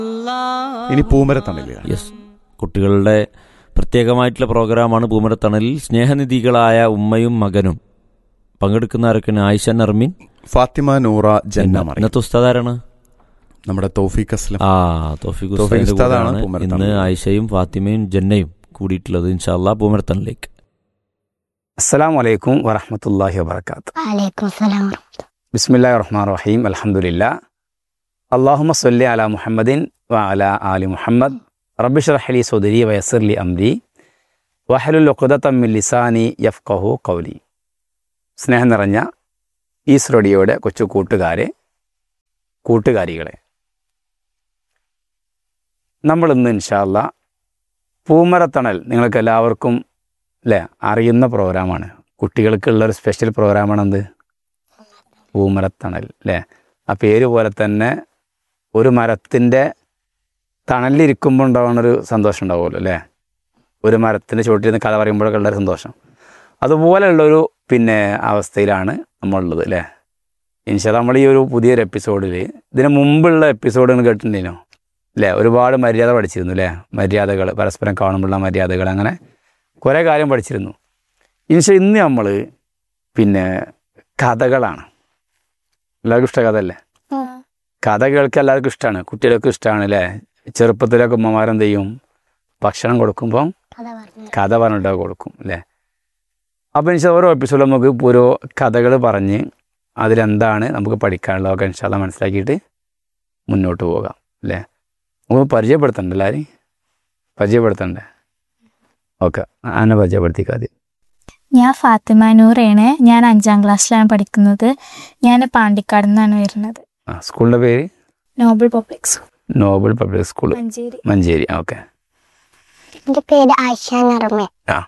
ഇനി പൂമരത്തണലിലാണ് യെസ് കുട്ടികളുടെ പ്രത്യേകമായിട്ടുള്ള പ്രോഗ്രാമാണ് പൂമരത്തണലിൽ സ്നേഹനിധികളായ ഉമ്മയും മകനും പങ്കെടുക്കുന്നവരൊക്കെയാണ് ആയിഷ നർമിൻ ഫാത്തിമ നൂറ ജന്ന മറിയം ഇന്നത്തെ ഉസ്താദാരാണ് നമ്മുടെ തൗഫീഖ് അസ്ലം ആ തോഫിക് തോഫീഖ് ഉസ്താദിന്റെ ഉസ്താദാണ് കൂടെയാണ് പൂമരത്തണൽ. ഇന്ന് ആയിഷയും ഫാത്തിമയും ജന്നയും കൂടിയിട്ടുള്ളത് ഇൻഷാല്ലാ പൂമരത്തണലിലേക്ക് അസ്സാം വലൈക്കും വറഹമത്തല്ലാഹി വബർക്കാത്ത് വലൈക്കും സലാം ബിസ്മില്ലാ റഹ്മാൻ റഹീം അലഹമുല്ല അള്ളാഹുമ സല്ലി അല മുഹമ്മദിൻ വ അല ആലി മുഹമ്മദ് റബ്ബിഷ് റഹലി സൗദരി വയസർലി അംരി വഹലുൽ ഖുദത്തമ്മിൽ ലിസാനി യഫ്കഹു കൗലി സ്നേഹം നിറഞ്ഞ ഈസ് റേഡിയോയുടെ കൊച്ചു കൂട്ടുകാരെ കൂട്ടുകാരികളെ നമ്മൾ ഇന്ന് ഇൻഷാല്ല പൂമരത്തണൽ നിങ്ങൾക്ക് എല്ലാവർക്കും അല്ലേ അറിയുന്ന പ്രോഗ്രാമാണ് കുട്ടികൾക്കുള്ള ഒരു സ്പെഷ്യൽ പ്രോഗ്രാമാണ് എന്ത് പൂമരത്തണൽ അല്ലേ ആ പേര് പോലെ തന്നെ ഒരു മരത്തിൻ്റെ തണലിരിക്കുമ്പോൾ ഉണ്ടാവുന്നൊരു സന്തോഷം ഉണ്ടാവുമല്ലോ അല്ലേ ഒരു മരത്തിൻ്റെ ചുവട്ടിൽ കഥ പറയുമ്പോഴൊക്കെ ഉള്ളൊരു സന്തോഷം അതുപോലെയുള്ളൊരു പിന്നെ അവസ്ഥയിലാണ് നമ്മളുള്ളത് അല്ലേ ഇൻഷാ നമ്മൾ ഈ ഒരു പുതിയൊരു എപ്പിസോഡിൽ ഇതിന് മുമ്പുള്ള എപ്പിസോഡുകൾ കേട്ടിട്ടുണ്ടേനോ അല്ലേ ഒരുപാട് മര്യാദ പഠിച്ചിരുന്നു അല്ലേ മര്യാദകൾ പരസ്പരം കാണുമ്പോഴുള്ള മര്യാദകൾ അങ്ങനെ കുറേ കാര്യം പഠിച്ചിരുന്നു ഇൻഷ ഇന്ന് നമ്മൾ പിന്നെ കഥകളാണ് എല്ലാവർക്കും ഇഷ്ട കഥ അല്ലേ കഥ കേൾക്കാൻ എല്ലാവർക്കും ഇഷ്ടമാണ് കുട്ടികൾക്കും ഇഷ്ടമാണ് അല്ലേ ചെറുപ്പത്തിലൊക്കെ ഉമ്മമാരെന്ത് ചെയ്യും ഭക്ഷണം കൊടുക്കുമ്പം കഥ പറഞ്ഞു കഥ പറഞ്ഞിട്ട് കൊടുക്കും അല്ലേ അപ്പോൾ ഇൻഷാ ഓരോ എപ്പിസോഡിൽ നമുക്ക് ഓരോ കഥകൾ പറഞ്ഞ് അതിലെന്താണ് നമുക്ക് പഠിക്കാനുള്ളതൊക്കെ ഇൻഷാല്ല മനസ്സിലാക്കിയിട്ട് മുന്നോട്ട് പോകാം അല്ലേ നമുക്ക് പരിചയപ്പെടുത്തണ്ടേ എല്ലാവരും പരിചയപ്പെടുത്തണ്ടേ ഓക്കെ ആനെ പരിചയപ്പെടുത്തിക്കാം ആദ്യം ഞാൻ ഫാത്തിമ നൂറയാണ് ഞാൻ അഞ്ചാം ക്ലാസ്സിലാണ് പഠിക്കുന്നത് ഞാൻ പാണ്ടിക്കാട് നിന്നാണ് വരുന്നത് ആ സ്കൂളിൻ്റെ പേര് Nobel public school Nobel public school Manjeri Manjeri okay എന്റെ പേര് ആയിഷ നർമ്മ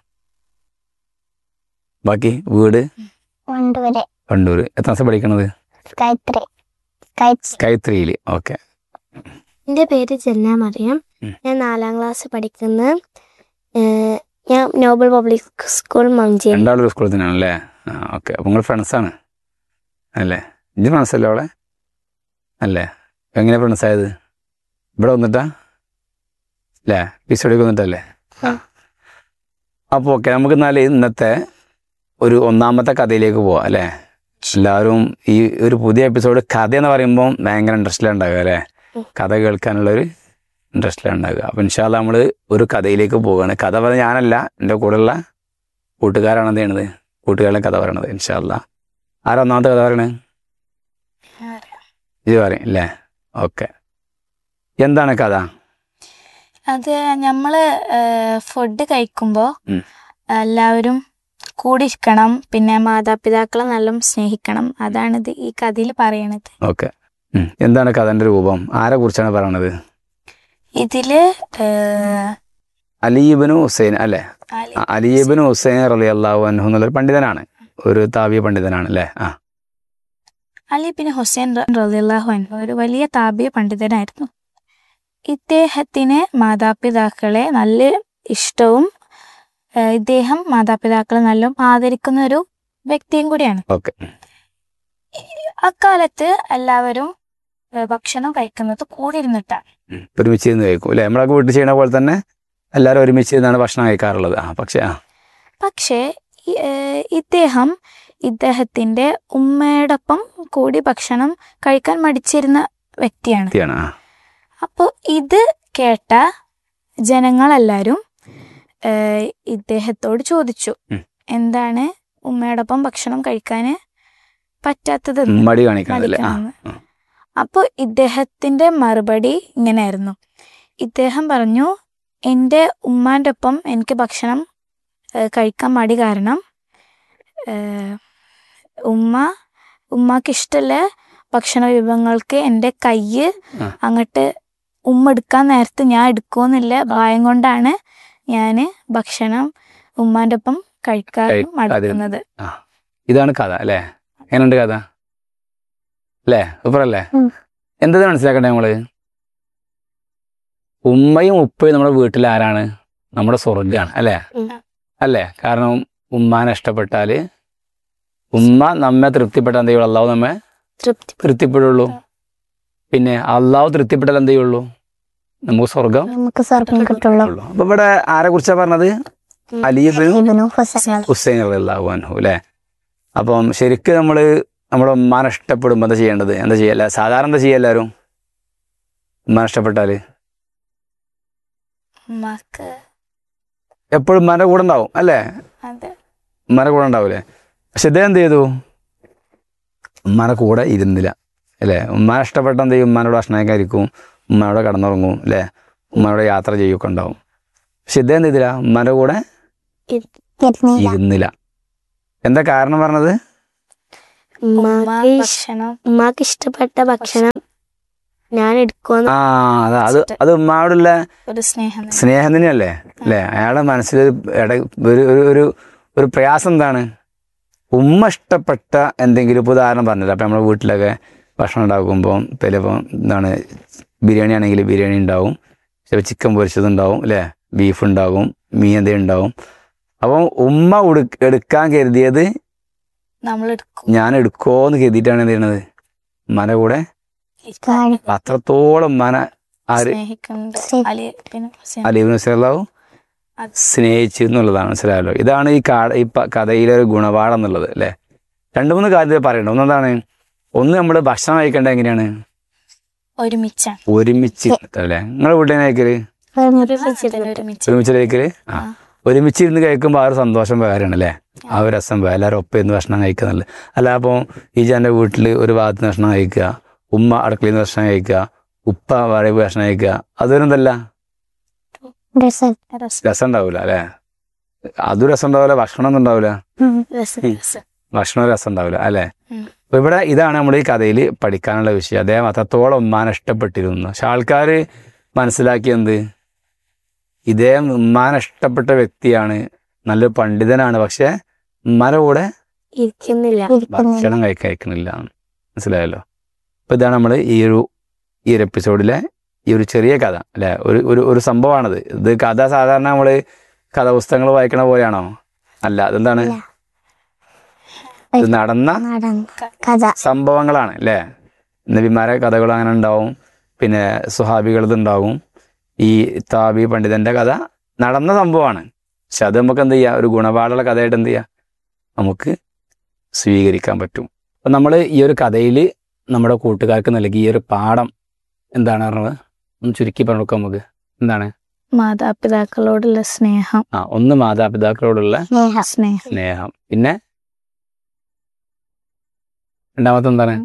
ബാക്കി വീട് വണ്ടുവരെ കണ്ണൂർ എത്ര ക്ലാസ് പഠിക്കണത് സ്കൈ ത്രീ സ്കൈ സ്കൈ ത്രീയിൽ ഓക്കെ എൻ്റെ പേര് ജന്ന മറിയം ഉം. ഞാൻ നാലാം ക്ലാസ് പഠിക്കുന്ന ഏഹ്, ഞാൻ നോബൽ പബ്ലിക് സ്കൂൾ മഞ്ചേരി രണ്ടാളും ഒരു സ്കൂളിൽ തന്നെയാണ് അല്ലേ ആ ഓക്കെ അപ്പോൾ നിങ്ങൾ ഫ്രണ്ട്സാണ് അല്ലേ ഇഞ്ച് ഫ്രണ്ട്സല്ലേ അവളെ അല്ലേ എങ്ങനെ ഫ്രണ്ട്സ് ആയത് ഇവിടെ വന്നിട്ടാ അല്ലേ പിസോടിക്ക് വന്നിട്ടല്ലേ അപ്പോൾ ഓക്കെ നമുക്ക് എന്നാൽ ഇന്നത്തെ ഒരു ഒന്നാമത്തെ കഥയിലേക്ക് പോവാം അല്ലേ എല്ലാവരും ഈ ഒരു പുതിയ എപ്പിസോഡ് കഥ എന്ന് പറയുമ്പോൾ ഭയങ്കര ഇൻട്രസ്റ്റിലുണ്ടാകുക അല്ലേ ഉം. കഥ കേൾക്കാനുള്ളൊരു ഇൻട്രസ്റ്റിലുണ്ടാകുക അപ്പം ഇൻഷാല്ല നമ്മൾ ഒരു കഥയിലേക്ക് പോവുകയാണ് കഥ പറഞ്ഞ ഞാനല്ല എൻ്റെ കൂടെയുള്ള കൂട്ടുകാരാണ് എന്ത് ചെയ്യണത് കൂട്ടുകാരുടെ കഥ പറയണത് ഇൻഷാല്ല ആരാ ഒന്നാമത്തെ കഥ പറയണേ ഇത് പറയും അല്ലേ ഓക്കെ എന്താണ് കഥ അത് നമ്മൾ ഫുഡ് കഴിക്കുമ്പോൾ ഉം. എല്ലാവരും കൂടിയിരിക്കണം പിന്നെ മാതാപിതാക്കളെ നല്ല സ്നേഹിക്കണം അതാണ് ഇത് ഈ കഥയിൽ പറയണത് ഓക്കെ എന്താണ് കഥൻ്റെ രൂപം ആരെ കുറിച്ചാണ് പറയണത് ഇതില് ഏഹ്, അലീബിനു ഹുസൈൻ അല്ലേ അലി ആ, അലീബിനു ഹുസൈൻ റലി അള്ളാഹു അൻഹു എന്നുള്ളൊരു പണ്ഡിതനാണ് ഒരു താവ്യ പണ്ഡിതനാണ് അല്ലേ ആ അലി ബിൻ ഹുസൈൻ റളിയല്ലാഹു അൻഹു ഒരു വലിയ താബിയ പണ്ഡിതനായിരുന്നു ഇദ്ദേഹത്തിന് മാതാപിതാക്കളെ നല്ല ഇഷ്ടവും ഏഹ് ഇദ്ദേഹം മാതാപിതാക്കളെ നല്ല ആദരിക്കുന്ന ഒരു വ്യക്തിയും കൂടിയാണ് ഓക്കെ അക്കാലത്ത് എല്ലാവരും ഏഹ് ഭക്ഷണം കഴിക്കുന്നത് കൂടിയിരുന്നിട്ടാണ് ഒരുമിച്ച് ഇരുന്ന് കഴിക്കും അല്ലേ നമ്മളൊക്കെ വീട്ടിൽ ചെയ്യണ പോലെ തന്നെ എല്ലാവരും ഒരുമിച്ച് ഇരുന്നാണ് ഭക്ഷണം കഴിക്കാറുള്ളത് ആ പക്ഷേ ആ പക്ഷേ ഈ, ഏഹ് ഇദ്ദേഹം ഇദ്ദേഹത്തിന്റെ ഉമ്മയോടൊപ്പം കൂടി ഭക്ഷണം കഴിക്കാൻ മടിച്ചിരുന്ന വ്യക്തിയാണ് വ്യക്തിയാണ് ആ അപ്പോൾ ഇത് കേട്ട ജനങ്ങളെല്ലാവരും ഏഹ്, ഇദ്ദേഹത്തോട് ചോദിച്ചു ഉം. എന്താണ് ഉമ്മയോടൊപ്പം ഭക്ഷണം കഴിക്കാൻ പറ്റാത്തത് മടി കാണിക്കണതല്ലേ ആ ആ. അപ്പോൾ ഇദ്ദേഹത്തിന്റെ മറുപടി ഇങ്ങനെയായിരുന്നു ഇദ്ദേഹം പറഞ്ഞു എൻ്റെ ഉമ്മാൻ്റെ ഒപ്പം എനിക്ക് ഭക്ഷണം ഏഹ്, കഴിക്കാൻ മടി കാരണം ഏഹ്, ഉമ്മ ഉമ്മാക്ക് ഇഷ്ടമുള്ള ഭക്ഷണ വിഭവങ്ങൾക്ക് എൻ്റെ കയ്യ് ആ. അങ്ങോട്ട് ഉമ്മ എടുക്കാൻ നേരത്ത് ഞാൻ എടുക്കുമെന്നില്ല ഭയം കൊണ്ടാണ് ഞാൻ ഭക്ഷണം ഉമ്മാൻ്റെ ഒപ്പം കഴിക്കാൻ കഴിക്കാതിരുന്നത്. മടുക്കുന്നത് ആ ഇതാണ് കഥ അല്ലേ എങ്ങനെയുണ്ട് കഥ അല്ലേ സൂപ്പറല്ലേ ഉം. എന്താ മനസ്സിലാക്കണ്ടേ നമ്മള് ഉമ്മയും ഉപ്പയും നമ്മുടെ വീട്ടിൽ ആരാണ് നമ്മുടെ സ്വർഗാണ് അല്ലേ ഉം. അല്ലേ കാരണം ഉമ്മാനെ ഇഷ്ടപ്പെട്ടാല് ഉമ്മ നമ്മെ തൃപ്തിപ്പെട്ടാൽ എന്ത് ചെയ്യുള്ളൂ അള്ളാഹു നമ്മെ തൃപ്തി തൃപ്തിപ്പെടുള്ളൂ പിന്നെ അള്ളാഹു തൃപ്തിപ്പെട്ടാൽ എന്ത് ചെയ്യുള്ളൂ നമുക്ക് സ്വർഗം നമുക്ക് സ്വർഗം കിട്ടുള്ളൂ ഉള്ളൂ അപ്പൊ ഇവിടെ ആരെ കുറിച്ചാ പറഞ്ഞത് അലീബിനും ഇബിനു ഹുസൈൻ ഹുസൈൻ അള്ളാഹു അൻഹു അല്ലേ അപ്പം ശരിക്കും നമ്മൾ നമ്മുടെ ഉമ്മാനെ ഇഷ്ടപ്പെടുമ്പോൾ എന്താ ചെയ്യേണ്ടത് എന്താ ചെയ്യല്ല സാധാരണ എന്താ ചെയ്യുക എല്ലാവരും ഉമ്മാനെ ഇഷ്ടപ്പെട്ടാല് ഉമ്മാക്ക് എപ്പോഴും ഉമ്മാന്റെ കൂടെ ഉണ്ടാവും അല്ലേ അതെ ഉമ്മാന്റെ കൂടെ ഉണ്ടാവൂലേ പക്ഷെ ഇദ്ദേഹം എന്ത് ചെയ്തു ഉമ്മാന്റെ കൂടെ ഇരുന്നില്ല അല്ലേ ഉമ്മാനെ ഇഷ്ടപ്പെട്ട എന്ത് ചെയ്യും ഉമ്മാനോട് ഭക്ഷണം കഴിക്കും ഉമ്മാനോട് കിടന്നുറങ്ങും അല്ലേ ഉമ്മാനോട് യാത്ര ചെയ്യുകയൊക്കെ ഉണ്ടാവും പക്ഷെ ഇദ്ദേഹം എന്ത് ചെയ്തില്ല ഉമ്മാന്റെ കൂടെ ഇരുന്നില്ല ഇരുന്നില്ല എന്താ കാരണം പറഞ്ഞത് ഉമ്മ ഉമ്മാക്ക് ഇഷ്- ഭക്ഷണം ഉമ്മാക്ക് ഇഷ്ടപ്പെട്ട ഭക്ഷണം ഞാൻ എടുക്കുമെന്ന് ആ അത് അത് അത് ഉമ്മാനോടുള്ള ഒരു സ്നേഹം സ്നേഹം തന്നെയല്ലേ അല്ലേ അയാളുടെ മനസ്സിൽ ഇട ഒരു ഒരു- ഒരു ഒരു പ്രയാസം എന്താണ് ഉമ്മ ഇഷ്ടപ്പെട്ട എന്തെങ്കിലും ഇപ്പോൾ ഉദാഹരണം പറഞ്ഞില്ല അപ്പം നമ്മുടെ വീട്ടിലൊക്കെ ഭക്ഷണം ഉണ്ടാക്കുമ്പോൾ ചിലപ്പോൾ എന്താണ് ബിരിയാണി ആണെങ്കിൽ ബിരിയാണി ഉണ്ടാവും ചിലപ്പോൾ ചിക്കൻ പൊരിച്ചത് ഉണ്ടാവും അല്ലേ ബീഫ് ഉണ്ടാകും മീൻ എന്തെങ്കിലും ഉണ്ടാവും അപ്പം ഉമ്മ ഉടുക്ക എടുക്കാൻ കരുതിയത് നമ്മൾ എടുക്കും ഞാൻ എടുക്കുമോന്ന് കരുതിയിട്ടാണ് എന്ത് ചെയ്യണത് ഉമ്മാൻ്റെ കൂടെ കാര്യം അത്രത്തോളം ഉമ്മാനെ ആര് സ്നേഹിക്കുന്നുണ്ട് ശരി. അലി പിന്നെ ഹുസൈൻ അലീബ് നസീറാവും അത് സ്നേഹിച്ചു എന്നുള്ളതാണ് മനസ്സിലായല്ലോ ഇതാണ് ഈ കാ ഈ പ- കഥയിലെ ഒരു ഗുണപാഠം എന്നുള്ളത് അല്ലേ രണ്ട് മൂന്ന് കാര്യം പറയണ്ട ഒന്നെന്താണ് ഒന്ന് നമ്മൾ ഭക്ഷണം കഴിക്കേണ്ടത് എങ്ങനെയാണ് ഒരുമിച്ചാണ് ഒരുമിച്ച് അല്ലേ നിങ്ങളെ വീട്ടിൽ കഴിക്കല് ഒരുമിച്ച് ഒരുമിച്ച് ഒരുമിച്ച് കഴിക്കല് ആ ഒരുമിച്ച് ഇരുന്ന് കഴിക്കുമ്പോൾ ആ ഒരു സന്തോഷം വേറെയാണ് അല്ലേ ആ ഒരു രസം വേറെ എല്ലാവരും ഒപ്പം ഇരുന്ന് ഭക്ഷണം കഴിക്കുന്നുള്ളത് അല്ല അപ്പോൾ ഈ ജാൻ്റെ വീട്ടിൽ ഒരു ഭാഗത്ത് നിന്ന് ഭക്ഷണം കഴിക്കുക ഉമ്മ അടുക്കളയിൽ നിന്ന് ഭക്ഷണം കഴിക്കുക ഉപ്പ വഴി ഭക്ഷണം കഴിക്കുക അതൊരു എന്തല്ല രസം രസം രസം ഉണ്ടാവില്ല അല്ലേ അതും രസം ഉണ്ടാവില്ല ഭക്ഷണം ഒന്നും ഉണ്ടാവില്ല രസം രസം ഭക്ഷണം രസം ഉണ്ടാവില്ല അല്ലേ ഉം. അപ്പൊ ഇവിടെ ഇതാണ് നമ്മൾ ഈ കഥയിൽ പഠിക്കാനുള്ള വിഷയം അദ്ദേഹം അത്രത്തോളം ഉമ്മാനെ ഇഷ്ടപ്പെട്ടിരുന്നു പക്ഷെ ആൾക്കാർ മനസ്സിലാക്കിയെന്ത് ഇദ്ദേഹം ഉമ്മാനെ ഇഷ്ടപ്പെട്ട വ്യക്തിയാണ് നല്ലൊരു പണ്ഡിതനാണ് പക്ഷെ ഉമ്മാനെ കൂടെ ഇരിക്കുന്നില്ല ഇരിക്കുന്നില്ല ഭക്ഷണം കഴിക്കണില്ല മനസ്സിലായല്ലോ അപ്പൊ ഇതാണ് നമ്മൾ ഈ ഒരു ഈ ഒരു എപ്പിസോഡിലെ ഈ ഒരു ചെറിയ കഥ അല്ലെ ഒരു ഒരു ഒരു സംഭവമാണിത് ഇത് കഥ സാധാരണ നമ്മൾ കഥാപുസ്തകങ്ങൾ വായിക്കണ പോലെയാണോ അല്ല അതെന്താണ് ഇല്ല. ഇത് നടന്ന നടന്ന കഥ സംഭവങ്ങളാണ് അല്ലേ നബിമാരെ കഥകൾ അങ്ങനെ ഉണ്ടാവും പിന്നെ സുഹാബികളത് ഉണ്ടാവും ഈ താബി പണ്ഡിതന്റെ കഥ നടന്ന സംഭവമാണ് പക്ഷെ അത് നമുക്ക് എന്ത് ചെയ്യാം ഒരു ഗുണപാഠമുള്ള കഥയായിട്ട് എന്ത് ചെയ്യാം നമുക്ക് സ്വീകരിക്കാൻ പറ്റും അപ്പം നമ്മൾ ഈ ഒരു കഥയിൽ നമ്മുടെ കൂട്ടുകാർക്ക് നൽകിയ ഈ ഒരു പാഠം എന്താണ് പറഞ്ഞത് ഒന്ന് ചുരുക്കി പറഞ്ഞു കൊടുക്കാം നമുക്ക് എന്താണ് മാതാപിതാക്കളോടുള്ള സ്നേഹം ആ ഒന്ന് മാതാപിതാക്കളോടുള്ള സ്നേഹം സ്നേഹം സ്നേഹം പിന്നെ രണ്ടാമത്തെ എന്താണ്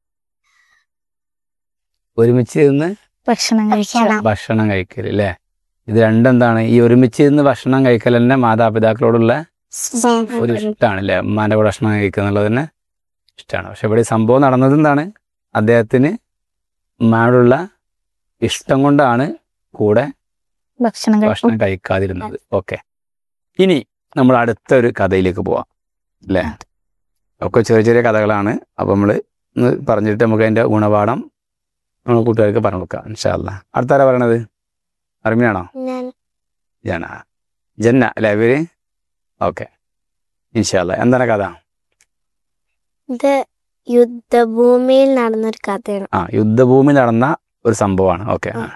ഒരുമിച്ച് ഇരുന്ന് ഭക്ഷണം കഴിക്കണം ഭക്ഷണം ഭക്ഷണം കഴിക്കൽ അല്ലേ ഇത് രണ്ടെന്താണ് ഈ ഒരുമിച്ച് ഇരുന്ന് ഭക്ഷണം കഴിക്കൽ തന്നെ മാതാപിതാക്കളോടുള്ള സ്നേഹം ഒരു ഇഷ്ടമാണ് അല്ലേ ഉമ്മാന്റെ കൂടെ ഭക്ഷണം കഴിക്കുക എന്നുള്ളത് തന്നെ ഇഷ്ടമാണ് പക്ഷെ ഇവിടെ ഈ സംഭവം നടന്നത് എന്താണ് അദ്ദേഹത്തിന് ഉമ്മാനോടുള്ള ഇഷ്ടം കൊണ്ടാണ് കൂടെ ഭക്ഷണം കഴിക്കും ഭക്ഷണം കഴിക്കാതിരുന്നത് ഓക്കെ ഇനി നമ്മൾ അടുത്ത ഒരു കഥയിലേക്ക് പോവാം അല്ലേ ഒക്കെ ചെറിയ ചെറിയ കഥകളാണ് അപ്പം നമ്മൾ ഒന്ന് പറഞ്ഞിട്ട് നമുക്ക് അതിൻ്റെ ഗുണപാഠം നമ്മൾ കൂട്ടുകാർക്ക് പറഞ്ഞു കൊടുക്കാം ഇൻഷാല്ല അടുത്ത ആരാ പറയണത് അർമിനാണോ ഞാൻ ജന ജന്ന അല്ലേ ഇവര് ഓക്കെ ഇൻഷാല്ല എന്താണ് കഥ ഇത് യുദ്ധഭൂമിയിൽ നടന്നൊരു കഥയാണ് ആ യുദ്ധഭൂമി നടന്ന ഒരു സംഭവമാണ് ഓക്കെ ആ.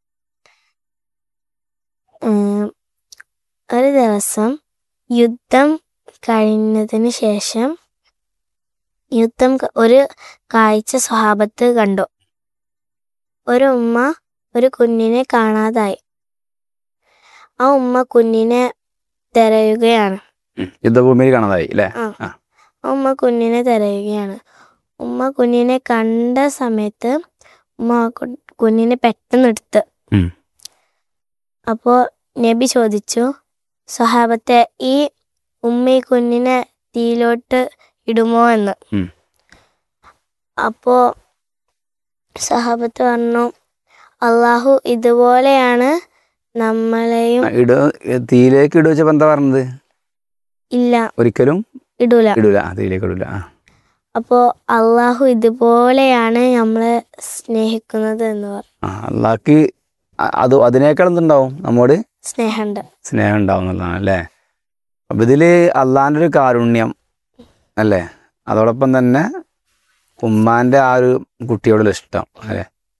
ഉം, ഒരു ദിവസം യുദ്ധം കഴിഞ്ഞതിന് ശേഷം യുദ്ധം ക- ഒരു കാഴ്ച സ്വഭാവത്ത് കണ്ടു ഒരു ഉമ്മ ഒരു കുഞ്ഞിനെ കാണാതായി ആ ഉമ്മ കുഞ്ഞിനെ തിരയുകയാണ് യുദ്ധഭൂമിയിൽ കാണാതായി അല്ലേ ആ ആ. ആ ഉമ്മ കുഞ്ഞിനെ തിരയുകയാണ് ഉമ്മ കുഞ്ഞിനെ കണ്ട സമയത്ത് ഉമ്മ ആ കു- കുഞ്ഞിനെ പെട്ടെന്ന് എടുത്ത് ഉം. അപ്പോ നബി ചോദിച്ചു സ്വഹാബത്തെ ഈ ഉമ്മ ഈ കുഞ്ഞിനെ തീയിലോട്ട് ഇടുമോ എന്ന് ഉം. അപ്പോ സഹാബത്ത് പറഞ്ഞു അള്ളാഹു ഇതുപോലെയാണ് നമ്മളെയും ആ, ഇട തീയിലേക്ക് ഇട വെച്ചപ്പോൾ എന്താ പറഞ്ഞത് ഇല്ല ഒരിക്കലും ഇടൂല ഇടൂല ആ, തീയിലേക്ക് ഇടൂല ആ അപ്പോ അള്ളാഹു ഇതുപോലെയാണ് നമ്മളെ സ്നേഹിക്കുന്നത് എന്ന് പറഞ്ഞു ആ അള്ളാഹ്ക്ക് അ- അത് അതിനേക്കാൾ എന്തുണ്ടാവും നമ്മോട് സ്നേഹമുണ്ട് സ്നേഹം ഉണ്ടാവും എന്നുള്ളതാണ് അല്ലേ അപ്പം ഇതിൽ അള്ളാൻ്റെ ഒരു കാരുണ്യം അല്ലേ അതോടൊപ്പം തന്നെ ഉമ്മാൻ്റെ ആ ഒരു കുട്ടിയോടുള്ള ഇഷ്ടം അല്ലേ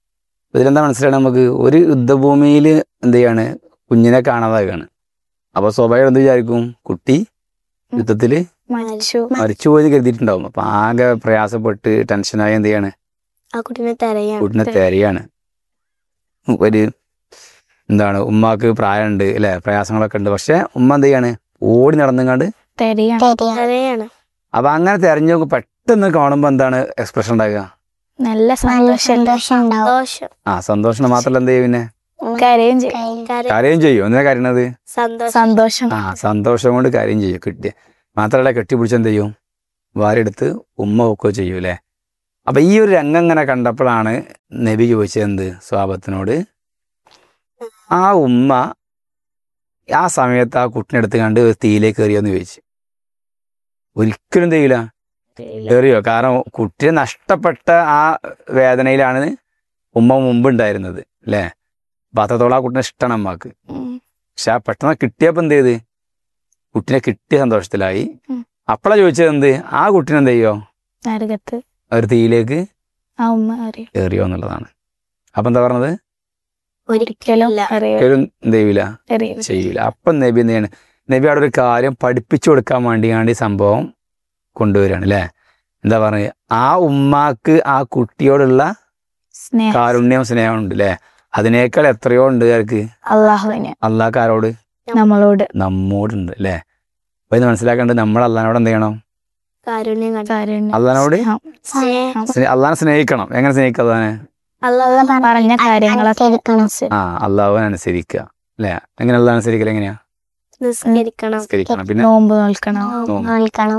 ഇതിലെന്താ മനസ്സിലായത് നമുക്ക് ഒരു യുദ്ധഭൂമിയിൽ എന്ത് ചെയ്യാണ് കുഞ്ഞിനെ കാണാതാകാണ് അപ്പോൾ സ്വാഭാവികം എന്ത് വിചാരിക്കും കുട്ടി യുദ്ധത്തിൽ മരിച്ചു മരിച്ചുപോയി എന്ന് കരുതിയിട്ടുണ്ടാവും അപ്പം ആകെ പ്രയാസപ്പെട്ട് ടെൻഷനായി എന്ത് ചെയ്യാണ് ആ കുട്ടീനെ തിരയാണ് കുട്ടിനെ തെരയാണ് ഒരു എന്താണ് ഉമ്മാക്ക് പ്രായമുണ്ട് അല്ലേ പ്രയാസങ്ങളൊക്കെ ഉണ്ട് പക്ഷെ ഉമ്മ എന്ത് ചെയ്യാണ് ഓടി നടന്നുങ്ങാണ്ട് തെരയാണ് തെരിയ തിരയാണ് അപ്പൊ അങ്ങനെ തെരഞ്ഞു നോക്കും പെട്ടെന്ന് കാണുമ്പോൾ എന്താണ് എക്സ്പ്രഷൻ ഉണ്ടാകുക നല്ല നല്ല സന്തോഷം സന്തോഷം ഉണ്ടാവും ദോഷം ആ സന്തോഷം മാത്രമല്ല എന്ത് ചെയ്യും പിന്നെ കരയും ചെയ്യും കയ്യിൽ കര കാര്യം ചെയ്യും എന്തിനാ കരയണത് സന്തോഷം സന്തോഷം ആ സന്തോഷം കൊണ്ട് കാര്യം ചെയ്യും കിട്ടിയ മാത്രമല്ല കെട്ടിപ്പിടിച്ച് എന്ത് ചെയ്യും വാരെടുത്ത് ഉമ്മ വെക്കുകയോ ചെയ്യും അല്ലേ അപ്പൊ ഈ ഒരു രംഗം ഇങ്ങനെ കണ്ടപ്പോഴാണ് നബി ചോദിച്ചത് എന്ത് സ്വാപത്തിനോട് ആ ഉമ്മ ആ സമയത്ത് ആ കുട്ടിനെ എടുത്ത് കണ്ട് ഒരു തീയിലേക്ക് എറിയോന്ന് ചോദിച്ചു ഒരിക്കലും ചെയ്യില്ല എറിയോ കാരണം കുട്ടിയെ നഷ്ടപ്പെട്ട ആ വേദനയിലാണ് ഉമ്മ മുമ്പ് ഉണ്ടായിരുന്നത് അല്ലേ അപ്പൊ അത്രത്തോളം ആ കുട്ടിനെ ഇഷ്ടമാണ് അമ്മക്ക് ഉം. പക്ഷെ ആ പെട്ടെന്ന് കിട്ടിയപ്പോ എന്ത് ചെയ്ത് കുട്ടിനെ കിട്ടിയ സന്തോഷത്തിലായി ഉം. അപ്പളാ ചോദിച്ചത് എന്ത് ആ കുട്ടിനെ എന്ത് ചെയ്യോ നരകത്ത് ഒരു തീയിലേക്ക് ആ ഉമ്മ അറിയും എറിയോ എന്നുള്ളതാണ് അപ്പൊ എന്താ പറഞ്ഞത് ഒരിക്കലും ഇല്ല. അറിയ ഒരിക്കലും എന്ത് ചെയ്യൂല അറിയില്ല ചെയ്യൂല അപ്പം നബി എന്ത് ചെയ്യാണ് നബി അവിടെ ഒരു കാര്യം പഠിപ്പിച്ചു കൊടുക്കാൻ വേണ്ടിയാണ് ഈ സംഭവം കൊണ്ടുവരികയാണ് അല്ലേ എന്താ പറയുക ആ ഉമ്മാക്ക് ആ കുട്ടിയോടുള്ള സ്നേഹം കാരുണ്യം സ്നേഹം ഉണ്ട് അല്ലേ അതിനേക്കാൾ എത്രയോ ഉണ്ട് ആർക്ക് അള്ളാഹുവിന് അള്ളാഹ്ക്കാരോട് നമ്മളോട് നമ്മോടുണ്ട് അല്ലേ അപ്പൊ ഇത് മനസ്സിലാക്കേണ്ടത് നമ്മൾ അള്ളഹാനോട് എന്ത് ചെയ്യണം കാരുണ്യം കണ്ടു കാരുണ്യം അള്ളഹാനോട് സ്നേഹം. സ്നേഹം സ്നേ- അള്ളഹാനെ സ്നേഹിക്കണം എങ്ങനെ സ്നേഹിക്കുക അള്ളഹാനെ അല്ലാതെ പറഞ്ഞ കാര്യങ്ങളൊക്കെ അനുസരിക്കണം. ആ അള്ളാഹുവിനെ അനുസരിക്കുക അല്ലേ എങ്ങനെ അള്ളാഹ് അനുസരിക്കൽ എങ്ങനെയാ നിസ്കരിക്കണം അനുസരിക്കണം പിന്നെ നോമ്പ് നോൽക്കണം നോമ്പ്. നോൽക്കണം